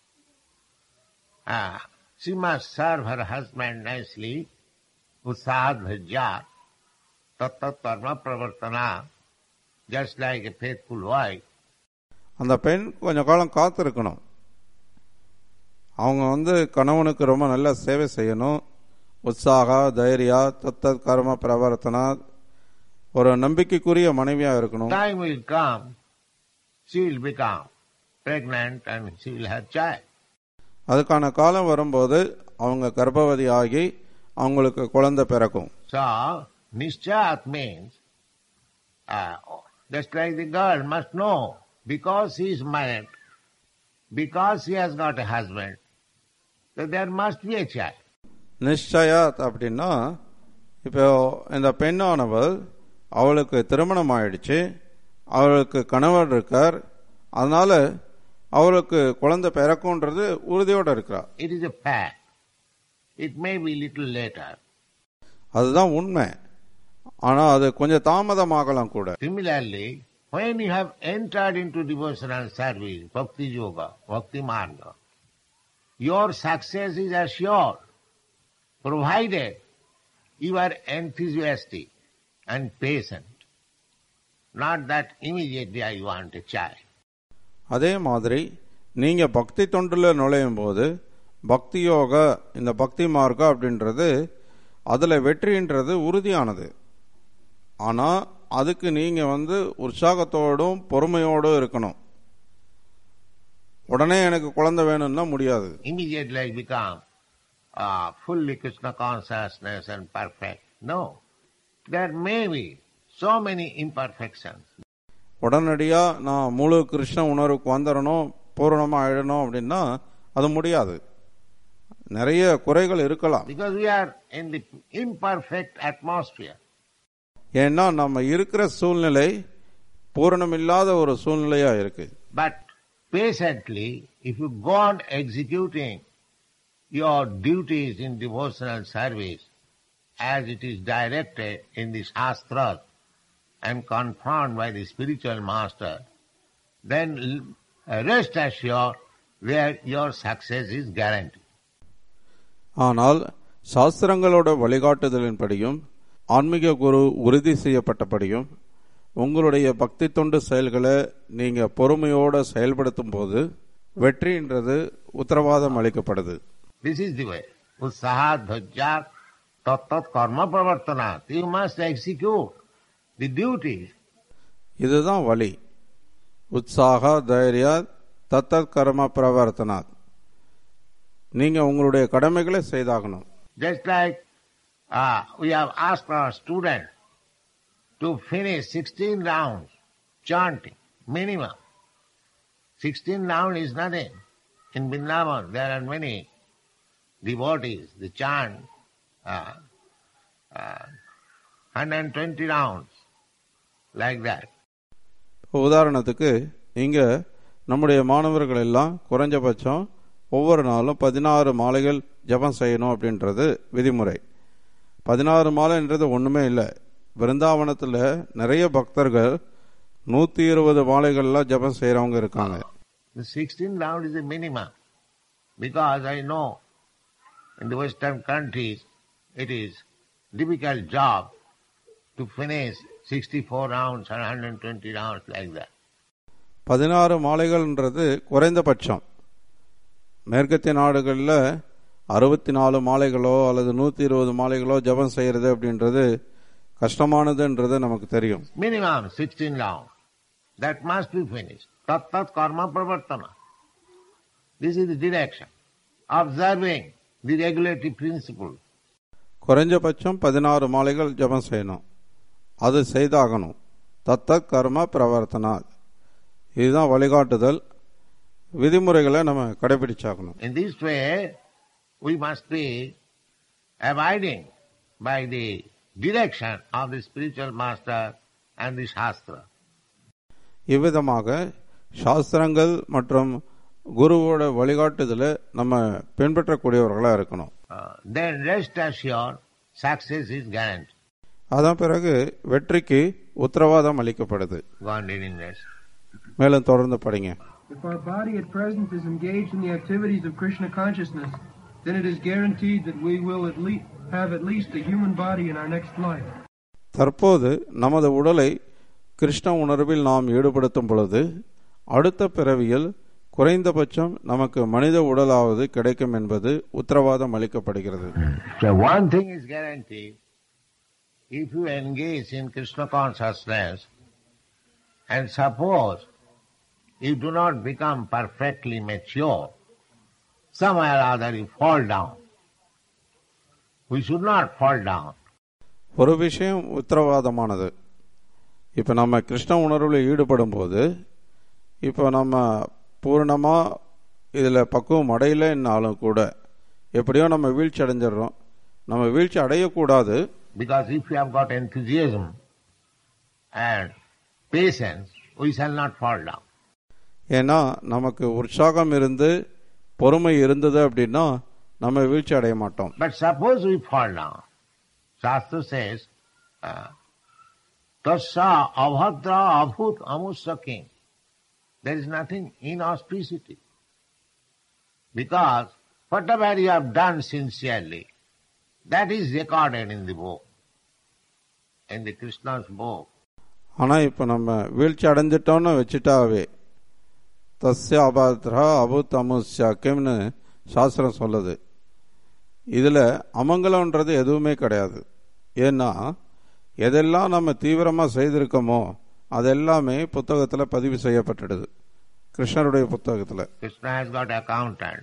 [SPEAKER 3] Ah, she must serve her husband nicely, usad bhajya, tattat karma pravartana, just like a faithful wife.
[SPEAKER 1] அந்த பெண் கொஞ்ச காலம் காத்திருக்கணும் அவங்க வந்து கணவனுக்கு ரொம்ப நல்ல சேவை செய்யணும் உற்சாக தைரியா தத்தத் கர்ம பிரவர்த்தனா ஒரு நம்பிக்கைக்குரிய மனைவியா இருக்கணும்
[SPEAKER 3] Time will come, she will become pregnant and she will have child.
[SPEAKER 1] அதுக்கான காலம் வரும்போது அவங்க கர்ப்பவதி ஆகி அவங்களுக்கு குழந்தை பிறக்கும்
[SPEAKER 3] So, nischayat means, uh, just like the girl must know, because she is married, because she has got a husband, that there must be a child.
[SPEAKER 1] நிச்சயாத் அப்படின்னா இப்போ இந்த பெண்ணானவள் அவளுக்கு திருமணம் ஆயிடுச்சு அவளுக்கு கணவர் இருக்கார் அதனால அவளுக்கு குழந்தை பிறக்கும்ன்றது உறுதியோட இருக்கிறா
[SPEAKER 3] It is a fact. It may be little later.
[SPEAKER 1] அதுதான் உண்மை ஆனா அது கொஞ்சம் தாமதமாகலாம் கூட
[SPEAKER 3] Similarly, when you have entered into devotional service, bhakti yoga, bhakti marga, your success is assured, provided you are enthusiastic and patient. Not that immediately I want a child.
[SPEAKER 1] அதே மாதிரி நீங்க பக்தி தொண்டுல நுழையும் போது பக்தி யோகா இந்த பக்தி மார்க்கம் அப்படின்றது அதுல வெற்றின்றது உறுதியானது ஆனா அதுக்கு நீங்க வந்து உற்சாகத்தோடும் பொறுமையோடும் இருக்கணும் உடனே எனக்கு குழந்தை வேணும்னா முடியாது
[SPEAKER 3] Immediately I become uh, fully Krishna consciousness and perfect. No. There may be so many imperfections.
[SPEAKER 1] உடனடியா நான் முழு கிருஷ்ண உணர்வுக்கு வந்துடணும் பூரணமா ஆயிடணும் அப்படின்னா அது முடியாது நிறைய குறைகள் இருக்கலாம்
[SPEAKER 3] Because we are in the imperfect atmosphere.
[SPEAKER 1] ஏன்னா நம்ம இருக்கிற சூழ்நிலை பூரணமில்லாத ஒரு சூழ்நிலையா இருக்கு
[SPEAKER 3] But patiently, if you go on executing your duties in devotional service as it is directed in the Shastras and confirmed by the spiritual master, then l- rest assured where your success is guaranteed.
[SPEAKER 1] ஆனால் சாஸ்திரங்களோட வழிகாட்டுதலின்படியும் ஆன்மீக குரு உறுதி செய்யப்பட்டபடியும் உங்களுடைய பக்தி தொண்டு செயல்களை நீங்க பொறுமையோட செயல்படுத்தும் போது வெற்றின்றது உத்தரவாதம் அளிக்கப்படுது
[SPEAKER 3] This is the way. Utsahat dhajjat tattat karma pravartanat. You must execute the duties
[SPEAKER 1] இதுதான் வழி உற்சாக தைரியா தத்தத் கர்ம பிரவர்த்தனாத் நீங்க உங்களுடைய கடமைகளை செய்தாகணும்
[SPEAKER 3] Just like uh, we have asked our student to finish 16 rounds chanting, minimum. 16 rounds is nothing. In Vrindavan, there are many devotees, they chant uh, uh, 120 rounds, like that.
[SPEAKER 1] இப்போ உதாரணத்துக்கு இங்க நம்முடைய மாணவர்கள் எல்லாம் குறைஞ்சபட்சம் ஒவ்வொரு நாளும் பதினாறு மாலைகள் ஜெபம் செய்யணும் அப்படின்றது விதிமுறை பதினாறு மாலைன்றது ஒண்ணுமே இல்லை பிருந்தாவனத்துல நிறைய பக்தர்கள் நூத்தி இருபது மாலைகள்லாம் ஜெபம் செய்யறவங்க இருக்காங்க
[SPEAKER 3] The 16 round is a minimum. Because I know in the Western countries it is difficult job to finish 64 rounds or 120 rounds like that.
[SPEAKER 1] பதினாறு மாலைகள்ன்றது குறைந்தபட்சம் மேற்கத்திய நாடுகளில் அறுபத்தி நாலு மாலைகளோ அல்லது நூற்றி இருபது மாலைகளோ ஜெபம் செய்கிறது அப்படின்றது கஷ்டமானதுன்றது நமக்கு தெரியும்
[SPEAKER 3] Minimum 16 rounds. That must be finished. Tat tat karma pravartana. This is the direction. Observing the regulatory principle.
[SPEAKER 1] குறைஞ்சபட்சம் பதினாறு மாலைகள் ஜெபம் செய்யணும் அது செய்தாகணும் தத்தத் கர்ம பிரவர்த்தனா இதுதான் வழிகாட்டுதல் விதிமுறைகளை நம்ம கடைபிடிச்சாகணும்
[SPEAKER 3] In this way, we must be abiding by the direction of the spiritual master and the Shastra.
[SPEAKER 1] இவ்விதமாக சாஸ்திரங்கள் மற்றும் குருவோட வழிகாட்டுதலை நம்ம பின்பற்றக்கூடியவர்களாக இருக்கணும்
[SPEAKER 3] Uh, then rest assured, success is guaranteed.
[SPEAKER 1] அதன் பிறகு வெற்றிக்கு உத்தரவாதம் அளிக்கப்படுது
[SPEAKER 3] Go on reading this.
[SPEAKER 1] மேலும் தொடர்ந்து படிங்க
[SPEAKER 2] If our body at present is engaged in the activities of Krishna consciousness, then it is guaranteed that we will at least have at least a human body in our next life.
[SPEAKER 1] தற்போது நமது உடலை கிருஷ்ண உணர்வில் நாம் ஈடுபடுத்தும் பொழுது அடுத்த பிறவியில் குறைந்தபட்சம் நமக்கு மனித உடலாவது கிடைக்கும் என்பது உத்தரவாதம் அளிக்கப்படுகிறது
[SPEAKER 3] So one thing is guaranteed, if you engage in Krishna consciousness and suppose you do not become perfectly mature, somewhere or other you fall down. We should not fall down.
[SPEAKER 1] ஒரு விஷயம் உத்தரவாதமானது இப்போ நம்ம கிருஷ்ண உணர்வில் ஈடுபடும் போது இப்போ நம்ம பூரணமாக இதில் பக்குவம் அடையலைன்னாலும் கூட எப்படியோ நம்ம வீழ்ச்சி அடைஞ்சிடுறோம் நம்ம வீழ்ச்சி அடையக்கூடாது
[SPEAKER 3] Because if you have got enthusiasm and patience, we shall not fall down.
[SPEAKER 1] ஏன்னா நமக்கு உற்சாகம் இருந்து பொறுமை இருந்தது அப்படின்னா நம்ம வீழ்ச்சி அடைய மாட்டோம்
[SPEAKER 3] But suppose we fall down. Shastra says, uh, Tasya avhadra abhut amusaking. There is nothing inauspicity. Because whatever you have done sincerely, that is recorded in the book, in the Krishna's book.
[SPEAKER 1] ஆனால் இப்போ நம்ம வீழ்ச்சி அடைஞ்சிட்டோம்னு வச்சுட்டாவே தஸ்ய அபாத்ரா அபுத் அமுஷ்யாக்கியம்னு சாஸ்திரம் சொல்லுது இதில் அமங்கலம்ன்றது எதுவுமே கிடையாது ஏன்னா எதெல்லாம் நம்ம தீவிரமாக செய்திருக்கோமோ அதெல்லாமே புத்தகத்தில் பதிவு செய்யப்பட்டுடுது கிருஷ்ணருடைய புத்தகத்தில்
[SPEAKER 3] Krishna has got accountant.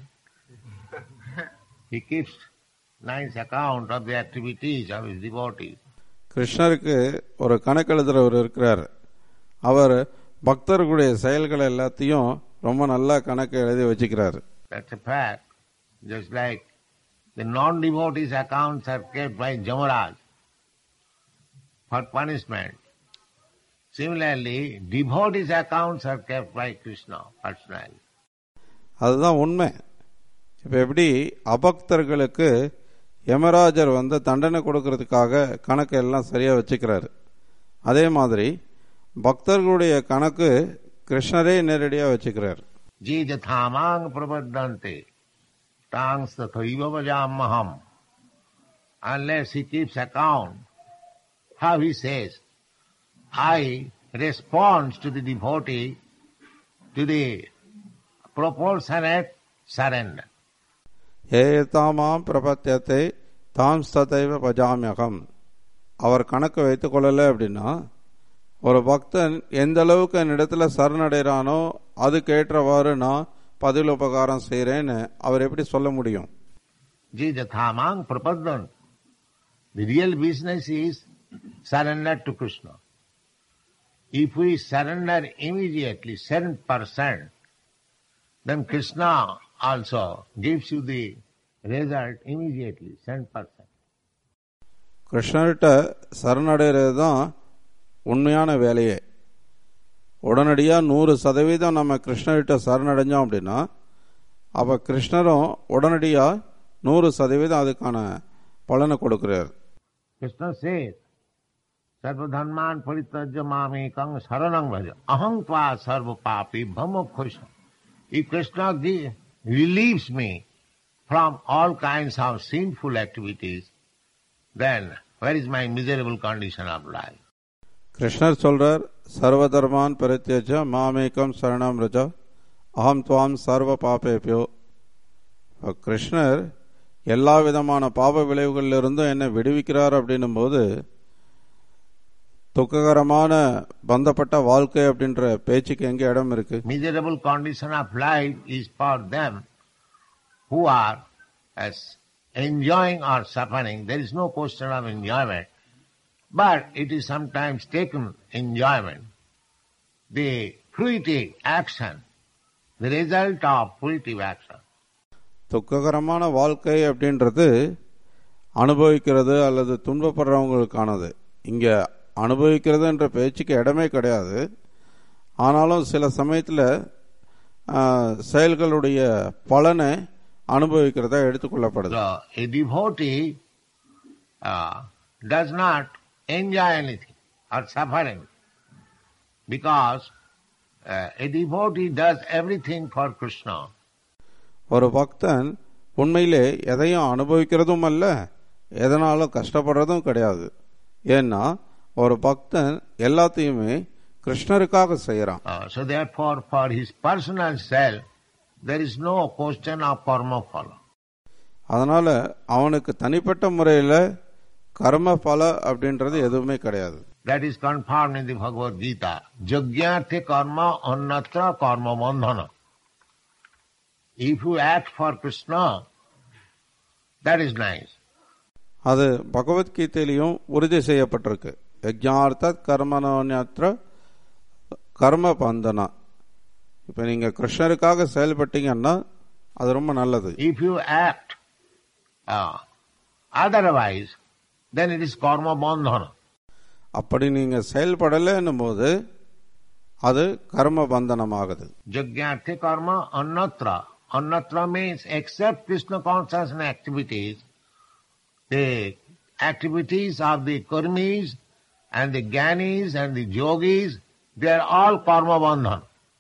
[SPEAKER 3] he keeps nice account of the activities of his devotees.
[SPEAKER 1] கிருஷ்ணருக்கு ஒரு கணக்கெழுதுறவர் இருக்கிறார் அவர் பக்தர்களுடைய செயல்கள் எல்லாத்தையும் ரொம்ப நல்லா கணக்கு எழுதி வச்சுக்கிறாரு
[SPEAKER 3] That's a fact. Just like the non-devotees' accounts are kept by Jamaraj for punishment. Similarly, devotees' accounts are kept by Krishna personally.
[SPEAKER 1] அதுதான் உண்மை இப்போ எப்படி அபக்தர்களுக்கு யமராஜர் வந்து தண்டனை கொடுக்கறதுக்காக கணக்கு எல்லாம் சரியாக வச்சுக்கிறாரு அதே மாதிரி பக்தர்களுடைய கணக்கு கிருஷ்ணரே நேரடியாக வச்சுக்கிறார்
[SPEAKER 3] Je jathamang prabhaddante tangs tathaiva vajamaham. Unless he keeps account, how he says, I respond to the devotee to the proportionate surrender.
[SPEAKER 1] ஏதாமாம் பிரபத்தியத்தை தாம் சதைவ பஜாமியகம் அவர் கணக்கு வைத்துக் கொள்ளலை அப்படின்னா ஒரு பக்தன் எந்த அளவுக்கு என்னிடத்துல சரணடைறானோ அதுக்கேற்றவாறு நான் பதில் உபகாரம் செய்கிறேன்னு அவர் எப்படி சொல்ல முடியும்
[SPEAKER 3] Je jathamang prapaddan. The real business is surrender to Krishna. If we surrender immediately, 7%, then Krishna also gives you the result immediately, 7%.
[SPEAKER 1] கிருஷ்ணர்கிட்ட சரணடைகிறது தான் உண்மையான வேலையே உடனடியாக நூறு சதவீதம் நம்ம கிருஷ்ணர்கிட்ட சரணடைஞ்சோம் அப்படின்னா அப்போ கிருஷ்ணரும் உடனடியாக நூறு சதவீதம் அதுக்கான பலனை கொடுக்கிறார்
[SPEAKER 3] Krishna says, Sarvadharman paritajya mamekang saranang bhaja. Aham tva sarva papi bhamokhosham. If Krishna gi- relieves me from all kinds of sinful activities, then where is my miserable condition of life?
[SPEAKER 1] கிருஷ்ணர் சொல்றார் சர்வதர்மான் பரித்தியஜ மாமேக்கம் சரணம் ரஜ அகம் துவாம் சர்வ பாப்பேபியோ இப்போ கிருஷ்ணர் எல்லா விதமான பாப விளைவுகளிலிருந்தும் என்னை விடுவிக்கிறார் அப்படின்னும் போது துக்ககரமான பந்தப்பட்ட வாழ்க்கை அப்படின்ற பேச்சுக்கு எங்க இடம் இருக்கு
[SPEAKER 3] Miserable condition of life is for them who are as enjoying or suffering. There is no question of enjoyment, but it is sometimes taken enjoyment. The fruitive action, the result of fruitive action.
[SPEAKER 1] துக்ககரமான வாழ்க்கை அப்படின்றது அனுபவிக்கிறது அல்லது துன்பப்படுறவங்களுக்கானது இங்க அனுபவிக்கிறதுன்ற பேச்சுக்கு இடமே கிடையாது ஆனாலும் சில சமயத்தில் செயல்களுடைய பலனை அனுபவிக்கிறதா எடுத்துக்கொள்ளப்படுது
[SPEAKER 3] So a devotee uh, does not enjoy anything or suffering because uh, a devotee does everything for Krishna.
[SPEAKER 1] ஒரு பக்தன் உண்மையிலே எதையும் அனுபவிக்கிறதும் அல்ல எதனாலும் கஷ்டப்படுறதும் கிடையாது ஏன்னா ஒரு பக்தன் எல்லாத்தையுமே கிருஷ்ணருக்காக செய்யறான்
[SPEAKER 3] Uh, so therefore for his personal self there is no question of karma phala.
[SPEAKER 1] அதனால அவனுக்கு தனிப்பட்ட முறையில கர்ம பல அப்படின்றது எதுவுமே கிடையாது
[SPEAKER 3] That is confirmed in the Bhagavad Gita. Jagyate karma annatra karma bandhana. If you act for Krishna, that is nice.
[SPEAKER 1] அது பகவத்கீதையிலையும் உறுதி செய்யப்பட்டிருக்கு யஜ்ஞார்த்த கர்மனோன்யத்திர கர்ம பந்தனா இப்ப நீங்க கிருஷ்ணருக்காக செயல்பட்டீங்கன்னா அது ரொம்ப நல்லது
[SPEAKER 3] If you act uh, otherwise, then it is karma bandhana.
[SPEAKER 1] அப்படி நீங்க செயல்படலைன்னும் போது அது கர்ம பந்தனமாகுது
[SPEAKER 3] Jagyate karma annatra. Annatra means except Krishna consciousness activities, the activities of the karmis and the gyanis and the yogis, they are all karma bandhan.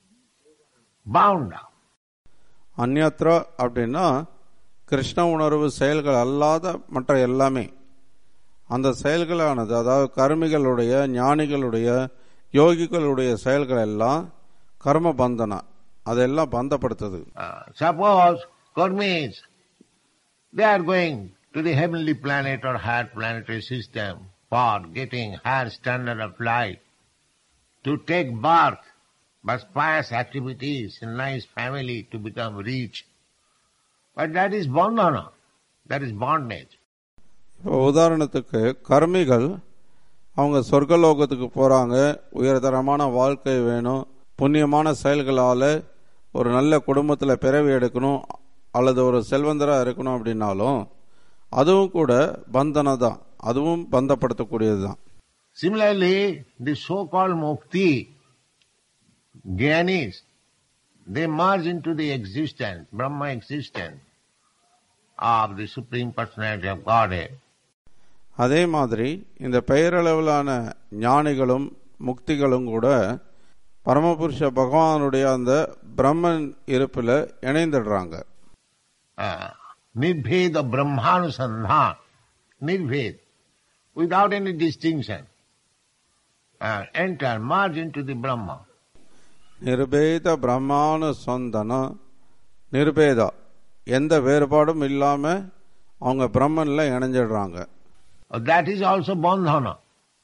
[SPEAKER 3] Bound up.
[SPEAKER 1] அந்நத்திர அப்படின்னா கிருஷ்ண உணர்வு செயல்கள் அல்லாத மற்ற எல்லாமே அந்த செயல்களானது அதாவது கர்மிகளுடைய ஞானிகளுடைய யோகிகளுடைய செயல்கள் எல்லாம் கர்ம பந்தனா அதெல்லாம் பந்தப்படுத்துது
[SPEAKER 3] Uh, suppose karmis, they are going to the heavenly planet or higher planetary system for getting higher standard of life, to take birth by pious activities in nice family to become rich. But that is bandhana, that is bondage.
[SPEAKER 1] இப்போ உதாரணத்துக்கு கர்மிகள் அவங்க சொர்க்கலோகத்துக்கு போறாங்க உயர்தரமான வாழ்க்கை வேணும் புண்ணியமான செயல்களால ஒரு நல்ல குடும்பத்துல பிறவி எடுக்கணும் அல்லது ஒரு செல்வந்தரா இருக்கணும் அப்படின்னாலும் அதுவும் கூட பந்தனை தான் அதுவும் பந்தப்படுத்தக்கூடியது தான்
[SPEAKER 3] Similarly, the so-called mukti, jnanis, they merge into the existence, Brahma existence of the Supreme Personality of Godhead.
[SPEAKER 1] அதே மாதிரி இந்த பெயரளவிலான ஞானிகளும் முக்திகளும் கூட பரமபுருஷ பகவானுடைய அந்த பிரம்மன் இருப்பில் இணைந்துடுறாங்க
[SPEAKER 3] Uh, Nirveda Brahmanusandhan, Nirved, without any distinction, uh, enter, merge into the Brahma.
[SPEAKER 1] நிர்பேத பிரம்மானு சொந்தன நிர்பேதா எந்த வேறுபாடும் இல்லாம அவங்க பிரம்மன்ல இணைஞ்சிடுறாங்க
[SPEAKER 3] Uh, That is also bandhana,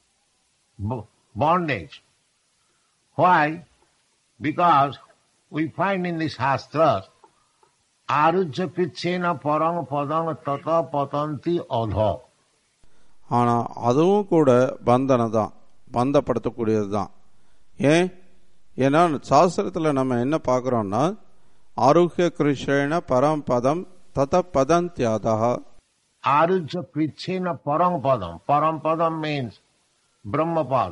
[SPEAKER 3] b- bondage. Why? Because we find in the Shastras, arujya krichena parang padang tata patanti adha.
[SPEAKER 1] ஆனா அதுவும் கூட பந்தனை தான் பந்தப்படுத்தக்கூடியது தான் ஏன் ஏன்னா சாஸ்திரத்துல நம்ம என்ன பார்க்கறோம்னா ஆரோக்கிய கிருஷ்ண பரம்பதம் தத பதந்தியாதா
[SPEAKER 3] Arujya krichena parang padam. Param padam means Brahmapad.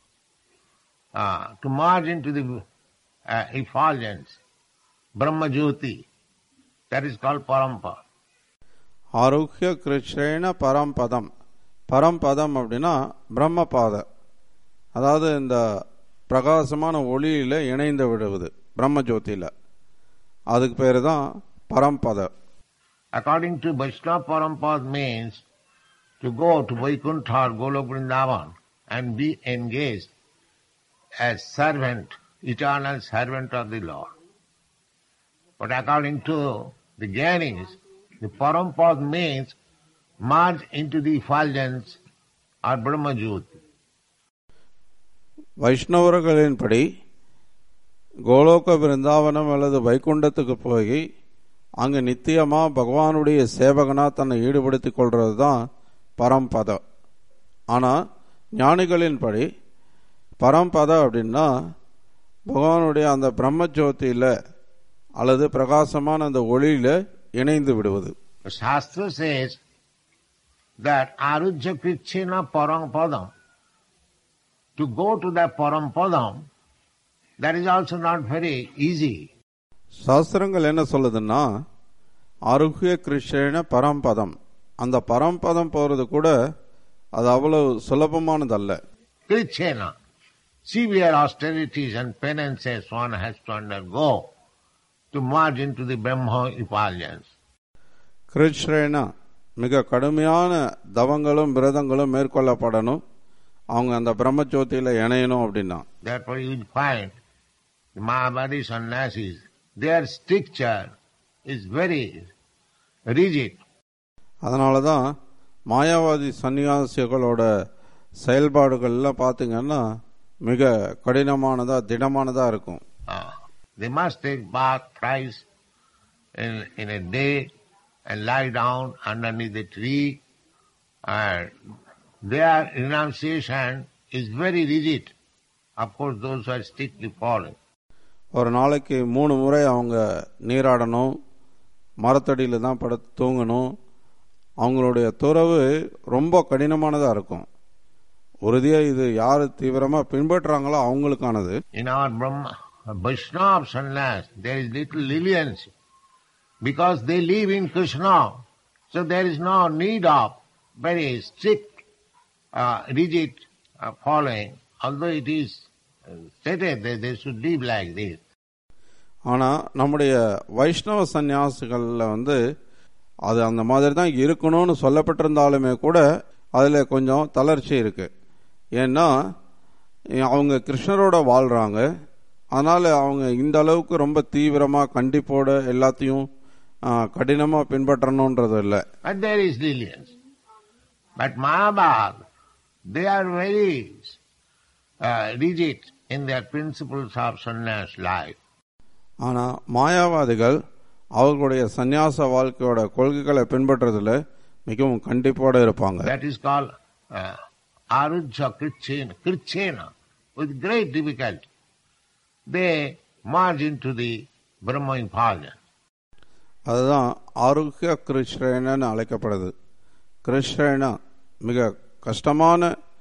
[SPEAKER 3] Uh, to merge into the uh, effulgence, Brahma Jyoti. That is called Parampad.
[SPEAKER 1] ஆரோக்கிய கிருஷ்ண பரம்பதம் பரம்பதம் அப்படின்னா பிரம்மபாத அதாவது இந்த பிரகாசமான ஒளியில இணைந்து விடுவது பிரம்ம ஜோதியில அதுக்கு பேரு தான் பரம்பத
[SPEAKER 3] According to Vaishnava Parampad means to go to Vaikuntha or Golok Vrindavan and be engaged as servant, eternal servant of the Lord. But according to the Jnainis, The Parampad means merge into the effulgence or Brahmajyoti.
[SPEAKER 1] வைஷ்ணவர்களின்படி கோலோக Brindavanam அல்லது வைகுண்டத்துக்கு போய் அங்கு நித்தியமா பகவானுடைய சேவகனா தன்னை ஈடுபடுத்திக் கொள்றது தான் பரம்பதம் ஆனா ஞானிகளின்படி பரம்பதம் அப்படின்னா பகவானுடைய அந்த பிரம்ம ஜோதியில அல்லது பிரகாசமான அந்த ஒளியில இணைந்து விடுவது
[SPEAKER 3] The Shastra says that Arujya Krichena Parampadam. To go to the Parampadam, that is also not very easy.
[SPEAKER 1] சாஸ்திரங்கள் என்ன சொல்லுதுன்னா ஆரோக்கிய கிருஷ்ண பரம்பதம் அந்த பரம்பதம் போறது கூட அது அவ்வளவு சுலபமானதல்ல
[SPEAKER 3] Krichena. Severe austerities and penances one has to undergo to merge into the Brahma effulgence.
[SPEAKER 1] கிருஷ்ணனா மிக கடுமையான தவங்களும் விரதங்களும் மேற்கொள்ளப்படணும் அவங்க அந்த பிரம்மஜோதியில இணையணும் அப்படின்னா
[SPEAKER 3] Therefore you will find the Mahabharati sannyasis, their stricture is very rigid.
[SPEAKER 1] அதனால தான் மாயாவாதி சன்னியாசிகளோட செயல்பாடுகள்லாம் பார்த்தீங்கன்னா மிக கடினமானதா திடமானதா இருக்கும்
[SPEAKER 3] Uh, they must take bath thrice in, in a day and lie down underneath the tree. And their renunciation is very rigid. Of course, those who are strictly following.
[SPEAKER 1] ஒரு நாளைக்கு மூணு முறை அவங்க நீராடணும் மரத்தடியில் தான் படுத்து தூங்கணும் அவங்களுடைய துறவு ரொம்ப கடினமானதாக இருக்கும் உறுதியாக இது யார் தீவிரமாக பின்பற்றுறாங்களோ அவங்களுக்கானது
[SPEAKER 3] In our Brahma, Vaishnava sannyas, there is little leniency because they live in Krishna. So there is no need of very strict, uh, rigid uh, following, although it is uh, stated that they should live like this.
[SPEAKER 1] ஆனால் நம்முடைய வைஷ்ணவ சந்நியாசிகளில் வந்து அது அந்த மாதிரி தான் இருக்கணும்னு சொல்லப்பட்டிருந்தாலுமே கூட அதில் கொஞ்சம் தளர்ச்சி இருக்கு ஏன்னா அவங்க கிருஷ்ணரோட வாழ்கிறாங்க அதனால் அவங்க இந்த அளவுக்கு ரொம்ப தீவிரமாக கண்டிப்போட எல்லாத்தையும் கடினமாக பின்பற்றணுன்றது இல்லை
[SPEAKER 3] But there is lenience. But Mahabharata, they are very uh, rigid in their principles of sannyas life.
[SPEAKER 1] ஆனால் மாயாவாதிகள் அவர்களுடைய சந்நியாச வாழ்க்கையோட கொள்கைகளை பின்பற்றுறதுல மிகவும் கண்டிப்போடு இருப்பாங்க
[SPEAKER 3] That is called uh, Arujya Krichena, Krichena, with great difficulty. They merge into the Brahma effulgence.
[SPEAKER 1] அதுதான் ஆரோக்கிய கிருஷ்ணன்னு அழைக்கப்படுது கிருஷ்ணனா மிக கஷ்டமான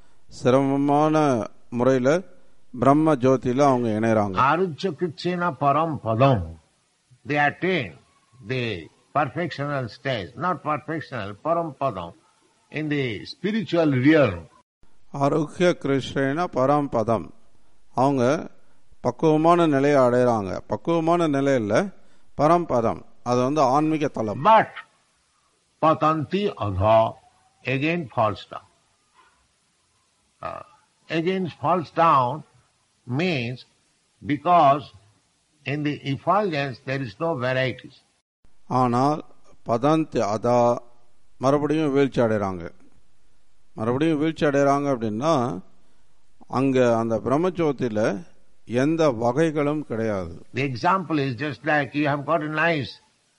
[SPEAKER 1] சிரமமான முறையில் பிரம்ம ஜோதியில் அவங்க இணையறாங்க
[SPEAKER 3] Arujya Krichena Param Padam. They attain the perfectional stage, not perfectional, Param Padam, in the spiritual realm.
[SPEAKER 1] ஆரோக்கிய கிருஷ்ணனா பரம்பதம் அவங்க பக்குவமான நிலையை அடைகிறாங்க பக்குவமான நிலையில் பரம்பதம் அது வந்து ஆன்மீக தலம்
[SPEAKER 3] But Patanti Adha again falls down. Uh, again falls down means because in the effulgence there is no varieties.
[SPEAKER 1] ஆனால் பதந்த் அதா மறுபடியும் வீழ்ச்சி அடைகிறாங்க மறுபடியும் வீழ்ச்சி அடைகிறாங்க அப்படின்னா அங்கே அந்த பிரம்மஜோதியில் எந்த வகைகளும் கிடையாது
[SPEAKER 3] The example is just like you have got a nice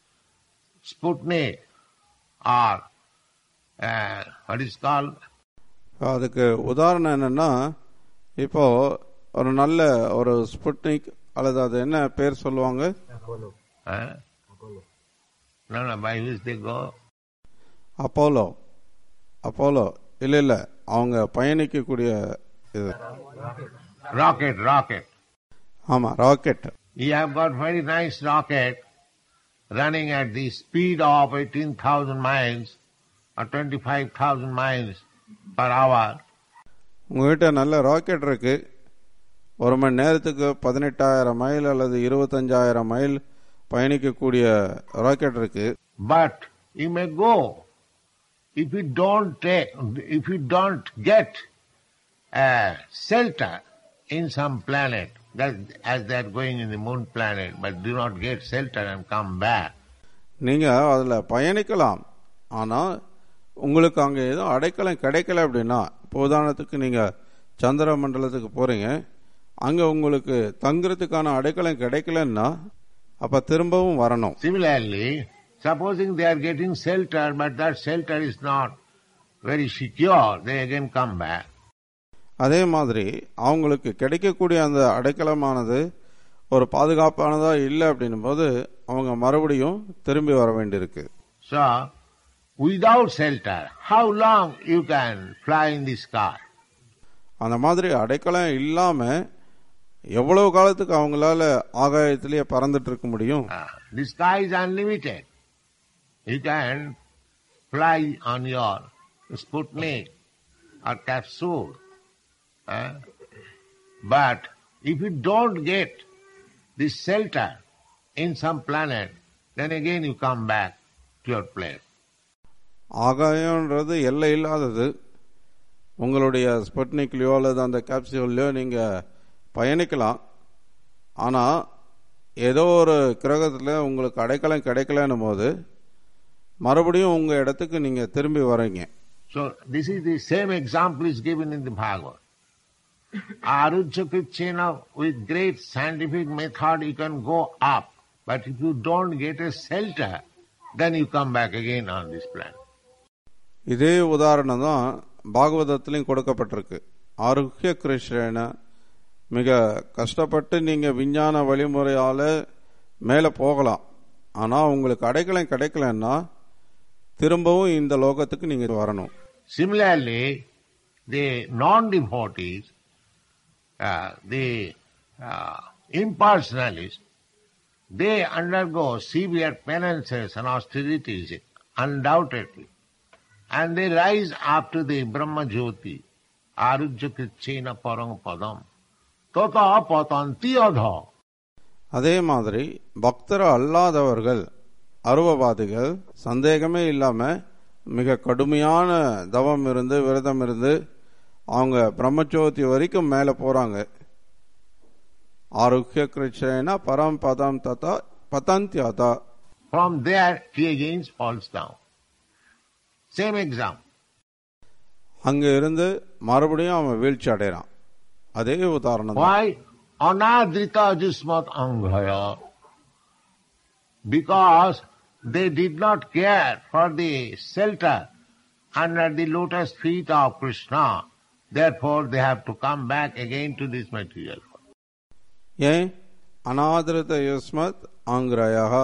[SPEAKER 3] Sputnik or uh, what is called
[SPEAKER 1] அதுக்கு உதாரணம் என்னன்னா இப்போ ஒரு நல்ல ஒரு ஸ்புட்னிக் அல்லது அது என்ன பேர் சொல்லுவாங்க
[SPEAKER 3] uh, no no by which they go
[SPEAKER 1] Apollo Apollo இல்லை இல்லை அவங்க பயணிக்கக்கூடிய இது
[SPEAKER 3] rocket rocket.
[SPEAKER 1] ஆமாம் rocket
[SPEAKER 3] You have got very nice rocket running at the speed of 18,000 miles or 25,000 miles per hour.
[SPEAKER 1] உங்ககிட்ட நல்ல ராக்கெட் இருக்கு ஒரு மணி நேரத்துக்கு பதினெட்டாயிரம் மைல் அல்லது இருபத்தஞ்சாயிரம் மைல் பயணிக்கக்கூடிய ராக்கெட் இருக்கு
[SPEAKER 3] But you may go if you don't take, if you don't get a shelter in some planet, that as they are going in the moon planet, but do not get shelter and come back.
[SPEAKER 1] நீங்கள் அதில் பயணிக்கலாம் ஆனால் உங்களுக்கு அங்கே எதுவும் அடைக்கலம் கிடைக்கல அப்படின்னா இப்போ உதாரணத்துக்கு நீங்கள் சந்திர மண்டலத்துக்கு போகிறீங்க அங்கே உங்களுக்கு தங்குறதுக்கான அடைக்கலம் கிடைக்கலன்னா அப்போ திரும்பவும் வரணும்
[SPEAKER 3] Similarly, supposing they are getting shelter, but that shelter is not very secure, they again come back.
[SPEAKER 1] அதே மாதிரி அவங்களுக்கு கிடைக்கக்கூடிய அந்த அடைக்கலமானது ஒரு பாதுகாப்பானதா இல்லை அப்படின்னும் போது அவங்க மறுபடியும் திரும்பி வர வேண்டியிருக்கு
[SPEAKER 3] So, without shelter, how long you can fly in the sky?
[SPEAKER 1] அந்த மாதிரி அடைக்கலம் இல்லாம எவ்வளவு காலத்துக்கு அவங்களால ஆகாயத்திலேயே பறந்துட்டு இருக்க முடியும்
[SPEAKER 3] Ah, the sky is unlimited. You can fly on your Sputnik or capsule. Ah, But if you don't get this shelter in some planet, then again you come back to your place.
[SPEAKER 1] ஆகாயம்ன்றது எல்லை இல்லாதது உங்களுடைய ஸ்புட்னிக்லையோ அல்லது அந்த கேப்சியூல்லையோ நீங்க பயணிக்கலாம் ஆனா ஏதோ ஒரு கிரகத்தில் உங்களுக்கு அடைக்கலம் கிடைக்கலன்னும் போது மறுபடியும் உங்க இடத்துக்கு நீங்க திரும்பி வரீங்க
[SPEAKER 3] So this is the same example is given in the Bhagavad. Arujyakichena, with great scientific method you can go up, but if you don't get a shelter, then you come back again on this planet.
[SPEAKER 1] இதே உதாரணம் தான் பாகவதத்திலையும் கொடுக்கப்பட்டிருக்கு ஆரோக்கிய கிருஷ்ணன மிக கஷ்டப்பட்டு நீங்க விஞ்ஞான வழிமுறையால மேலே போகலாம் ஆனா உங்களுக்கு அடைக்கலம் கிடைக்கலன்னா திரும்பவும் இந்த லோகத்துக்கு நீங்க வரணும்
[SPEAKER 3] Similarly, the non-devotees, uh, the uh, impersonalists, they undergo severe penances and austerities, undoubtedly. And they rise up to the Brahma Jyoti, Arujyakichena Parang Padam, Tata Patanti Adha.
[SPEAKER 1] அதே மாதிரி பக்தர் அல்லாதவர்கள் அருவவாதிகள் சந்தேகமே இல்லாம மிக கடுமையான தவம் இருந்து விரதம் இருந்து அவங்க பிரம்மஜோதி வரைக்கும் மேலே போறாங்க ஆரோக்கிய கிருஷ்ணனா பரம் பதம் ததா பதந்தியாதா
[SPEAKER 3] From there, he again falls down. Same example.
[SPEAKER 1] அங்க இருந்து மறுபடியும் அவன் வீழ்ச்சி அடைறான் அதே உதாரணம் தான்.
[SPEAKER 3] Why? Anadrita Jismat Anghaya. Because they did not care for the shelter under the lotus feet of Krishna. Therefore they have to come back again to this material. world.
[SPEAKER 1] ஏன் அநாதிரத யுஸ்மத் ஆங்கிரயா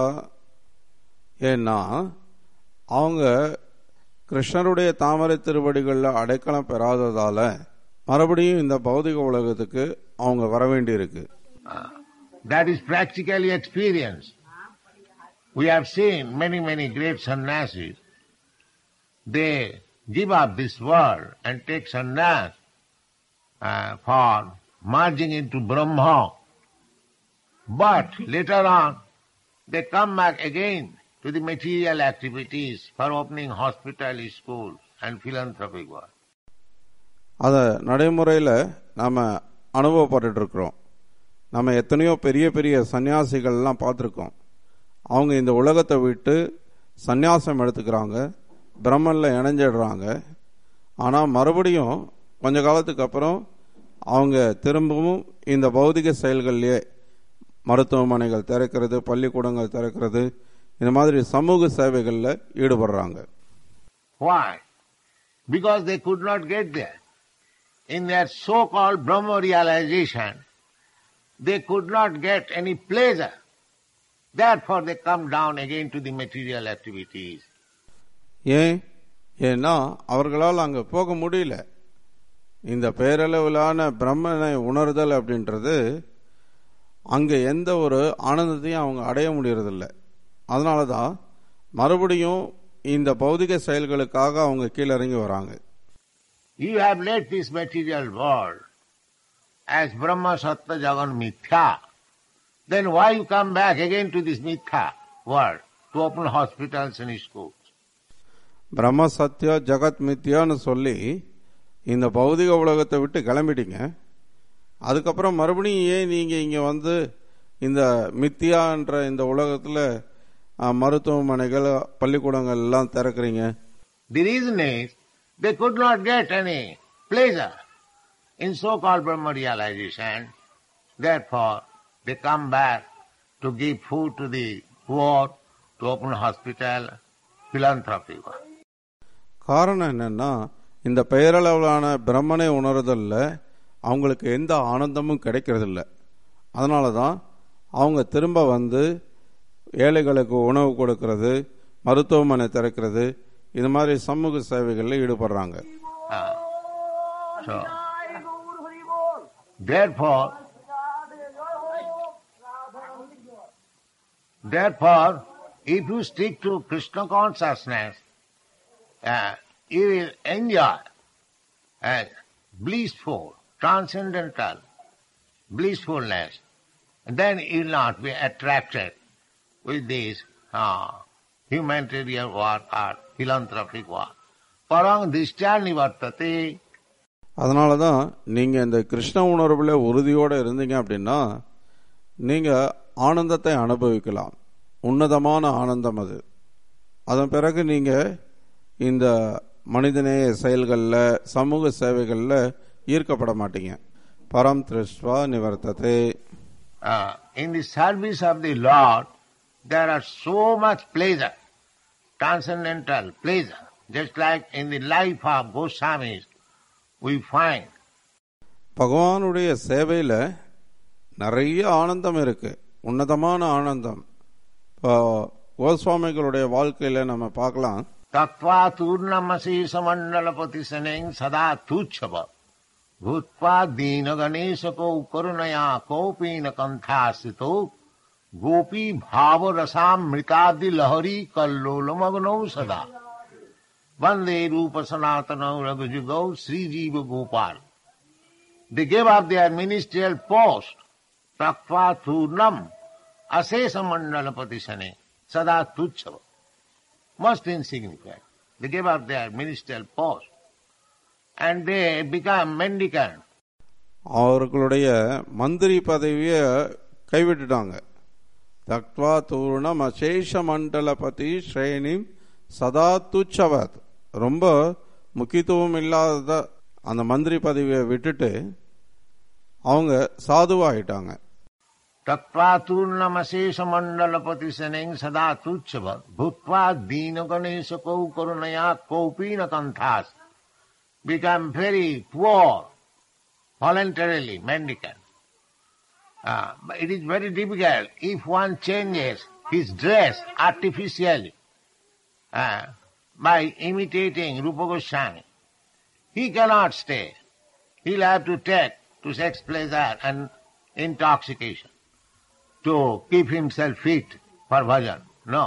[SPEAKER 1] ஏன்னா அவங்க கிருஷ்ணருடைய தாமரை திருவடிகளில் அடைக்கலம் பெறாததால மறுபடியும் இந்த பௌதிக உலகத்துக்கு அவங்க வர வேண்டியிருக்கு
[SPEAKER 3] That is practically experienced. We have seen many, many great sannyasis. They give up this world and take sannyas uh, for merging into Brahma. But later on, they come back again to the material activities for opening hospital, schools and philanthropic work.
[SPEAKER 1] அதை நடைமுறையில் நாம் அனுபவப்பட்டுட்டு இருக்கிறோம் நம்ம எத்தனையோ பெரிய பெரிய சன்னியாசிகள்லாம் பார்த்துருக்கோம் அவங்க இந்த உலகத்தை விட்டு சந்நியாசம் எடுத்துக்கிறாங்க பிரம்மனில் இணைஞ்சிடுறாங்க ஆனால் மறுபடியும் கொஞ்ச காலத்துக்கு அப்புறம் அவங்க திரும்பவும் இந்த பௌதிக செயல்கள்லேயே மருத்துவமனைகள் திறக்கிறது பள்ளிக்கூடங்கள் திறக்கிறது இந்த மாதிரி சமூக சேவைகளில் ஈடுபடுறாங்க
[SPEAKER 3] Why? Because they could not get there. In their so-called Brahma realization, they could not get any pleasure. Therefore they come down again to the material activities.
[SPEAKER 1] ஏன் ஏன்னா அவர்களால் அங்கே போக முடியல இந்த பேரளவிலான பிரம்மனை உணர்தல் அப்படின்றது அங்கே எந்த ஒரு ஆனந்தத்தையும் அவங்க அடைய முடியறதில்ல அதனால தான் மறுபடியும் இந்த பௌதிக செயல்களுக்காக அவங்க கீழே இறங்கி வராங்க
[SPEAKER 3] You have left this material world as Brahma Sattva Jagan Mithya. Then why you come back again to this Mithya world to open hospitals and schools?
[SPEAKER 1] பிரம்ம சத்யா ஜகத் மித்யான்னு சொல்லி இந்த பௌதிக உலகத்தை விட்டு கிளம்பிட்டீங்க அதுக்கப்புறம் மறுபடியும் ஏன் நீங்கள் இங்கே வந்து இந்த மித்தியான்ற இந்த உலகத்தில் அஹ், மருத்துவமனைகள் பள்ளிக்கூடங்கள் எல்லாம் திறக்கிறீங்க
[SPEAKER 3] The reason is they could not get any pleasure in so-called Brahma realization. Therefore, they come back to give food to the poor, to open hospital, philanthropy. work.
[SPEAKER 1] காரணம் என்னன்னா இந்த பெயரளவிலான பிரம்மனை உணர்தல்ல அவங்களுக்கு எந்த ஆனந்தமும் கிடைக்கிறதில்ல அதனால தான் அவங்க திரும்ப வந்து ஏழைகளுக்கு உணவு கொடுக்கறது மருத்துவமனை திறக்கிறது இது மாதிரி சமூக சேவைகளில் ஈடுபடுறாங்க
[SPEAKER 3] Ah. so, therefore, therefore, if you stick to Krishna consciousness, uh, you will enjoy uh, blissful, transcendental blissfulness. And then you will not be attracted with this uh, humanitarian work or philanthropic work. Parang dishtya nivartate
[SPEAKER 1] அதனால தான் நீங்கள் இந்த கிருஷ்ண உணர்வில் உறுதியோடு இருந்தீங்க அப்படின்னா நீங்கள் ஆனந்தத்தை அனுபவிக்கலாம் உன்னதமான ஆனந்தம் அது அதன் பிறகு நீங்கள் இந்த மனிதநேய செயல்களில் சமூக சேவைகளில் ஈர்க்கப்பட மாட்டீங்க பரம் திருஷ்வா நிவர்த்ததே
[SPEAKER 3] Uh, in the service of the Lord, there are so much pleasure, transcendental pleasure. Just like in the life of Goswamis, we find
[SPEAKER 1] பகவானுடைய சேவையில் நிறைய ஆனந்தம் இருக்கு உன்னதமான ஆனந்தம் இப்போ கோஸ்வாமிகளுடைய வாழ்க்கையில் நம்ம பார்க்கலாம்
[SPEAKER 3] तत्वा तूर्णमसी समंडलपति सनें सदा तुच्छव भूत्वा दीन गणेश को करुणया कोपीन कंथासितो गोपी भाव रसामृतादि लहरी कल्लोल मग्नौ सदा वंदे रूप सनातन रघुजुगौ श्रीजीव Gopal They gave up their ministerial post, Takva Turnam, Asesa Mandalapati Sane, Sada Tuchava. most insignificant. They gave up their ministerial post and they become mendicant.
[SPEAKER 1] அவர்களுடைய மந்திரி பதவியை கைவிட்டுட்டாங்க தக்வா தூர்ணம் அசேஷ மண்டலபதி ஸ்ரேணி சதா துச்சவத் ரொம்ப முக்கியத்துவம் இல்லாத அந்த மந்திரி பதவியை விட்டுட்டு அவங்க சாதுவாயிட்டாங்க
[SPEAKER 3] तत्वा तूर्णमशेष मंडलपति सनें सदा तुच्छव भूत्वा दीन गणेश कौ करुणया कौपीन कंथास become very poor voluntarily mendicant. Uh, but it is very difficult if one changes his dress artificially uh, by imitating Rupa Goswami. He cannot stay. He'll have to take to sex pleasure and intoxication to keep himself fit for bhajan. No.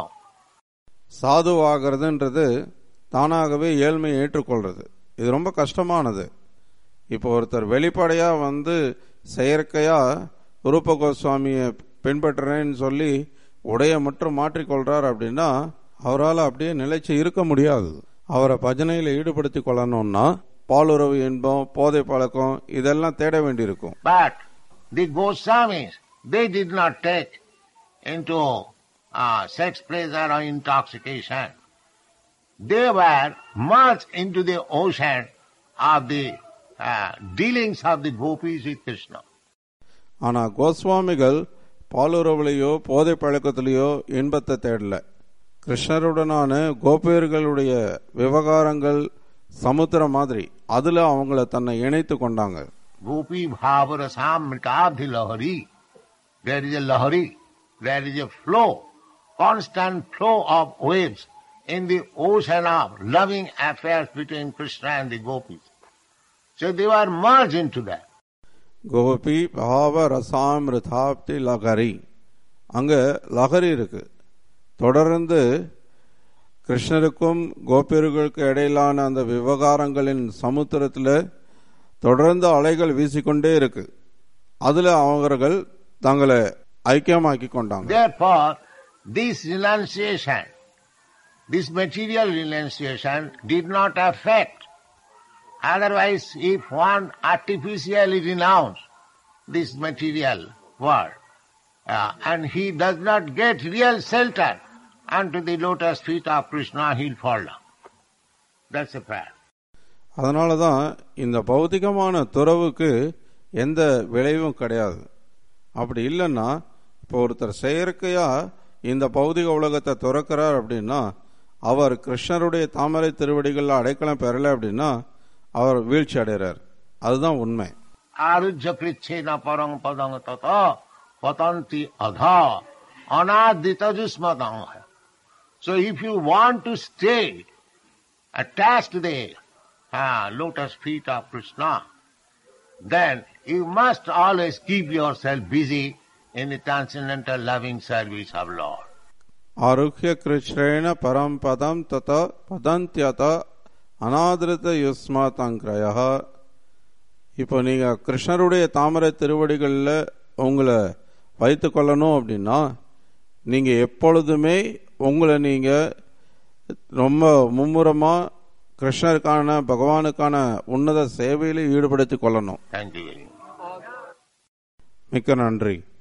[SPEAKER 1] சாதுவாகிறதுன்றது தானாகவே ஏழ்மையை ஏற்றுக்கொள்றது இது ரொம்ப கஷ்டமானது இப்போ ஒருத்தர் வெளிப்படையா வந்து செயற்கையா ரூப கோஸ்வாமியை பின்பற்றுறேன்னு சொல்லி உடைய மட்டும் மாற்றிக்கொள்றார் அப்படின்னா அவரால் அப்படியே நிலைச்சு இருக்க முடியாது அவரை பஜனையில் ஈடுபடுத்தி கொள்ளணும்னா பாலுறவு இன்பம் போதை பழக்கம் இதெல்லாம் தேட வேண்டியிருக்கும்
[SPEAKER 3] But the Goswamis, they did not take into uh, sex pleasure or intoxication. They were merged into the ocean of the uh, dealings of the gopis with Krishna.
[SPEAKER 1] ஆனா கோஸ்வாமிகள் பாலுறவுலையோ போதை பழக்கத்திலேயோ இன்பத்தை தேடல கிருஷ்ணருடனான கோபியர்களுடைய விவகாரங்கள் சமுத்திரம் மாதிரி அதுல அவங்கள தன்னை இணைத்து கொண்டாங்க
[SPEAKER 3] Gopi bhavarasam lahari. There is a lahari, there is a flow, constant flow of waves in the ocean of loving affairs between Krishna and the gopis. So they were merged into that.
[SPEAKER 1] Gopi பாவ ரசாமிருதாப்தி லகரி அங்க லகரி இருக்கு தொடர்ந்து கிருஷ்ணருக்கும் கோபியர்களுக்கு இடையிலான அந்த விவகாரங்களின் சமுத்திரத்தில் தொடர்ந்து அலைகள் வீசிக்கொண்டே இருக்கு அதுல அவர்கள் தங்களை ஐக்கியமாக்கி கொண்டாங்க
[SPEAKER 3] Therefore, this renunciation, this material renunciation did not affect. Otherwise, if one artificially renounce this material world, uh, and he does not get real shelter unto the lotus feet of Krishna, he'll fall down. That's a fact.
[SPEAKER 1] அதனால தான் இந்த பௌதிகமான துறவுக்கு எந்த விளைவும் கிடையாது அப்படி இல்லைன்னா இப்போ ஒருத்தர் செயற்கையா இந்த பௌதிக உலகத்தை துறக்கிறார் அப்படின்னா அவர் கிருஷ்ணருடைய தாமரை திருவடிகளில் அடைக்கலம் பெறலை அப்படின்னா அவர் வீழ்ச்சி அடைகிறார் அதுதான் உண்மை
[SPEAKER 3] Arujya krichena parang padang tata patanti adha anadita jusmadang. So if you want to stay attached to the ah, lotus feet of Krishna, then you must always keep yourself busy in the transcendental loving service of Lord.
[SPEAKER 1] ஆருக்கிய கிருஷ்ணேன பரம்பதம் தத பதந்தியத அநாதிருத யுஸ்மாதங்கிரய இப்போ நீங்க கிருஷ்ணருடைய தாமரை திருவடிகளில் உங்களை வைத்து கொள்ளணும் அப்படின்னா நீங்க எப்பொழுதுமே உங்களை நீங்க ரொம்ப மும்முரமா கிருஷ்ணருக்கான பகவானுக்கான உன்னத சேவையில் ஈடுபடுத்திக் கொள்ளணும்
[SPEAKER 3] Thank you very much.
[SPEAKER 1] மிக்க நன்றி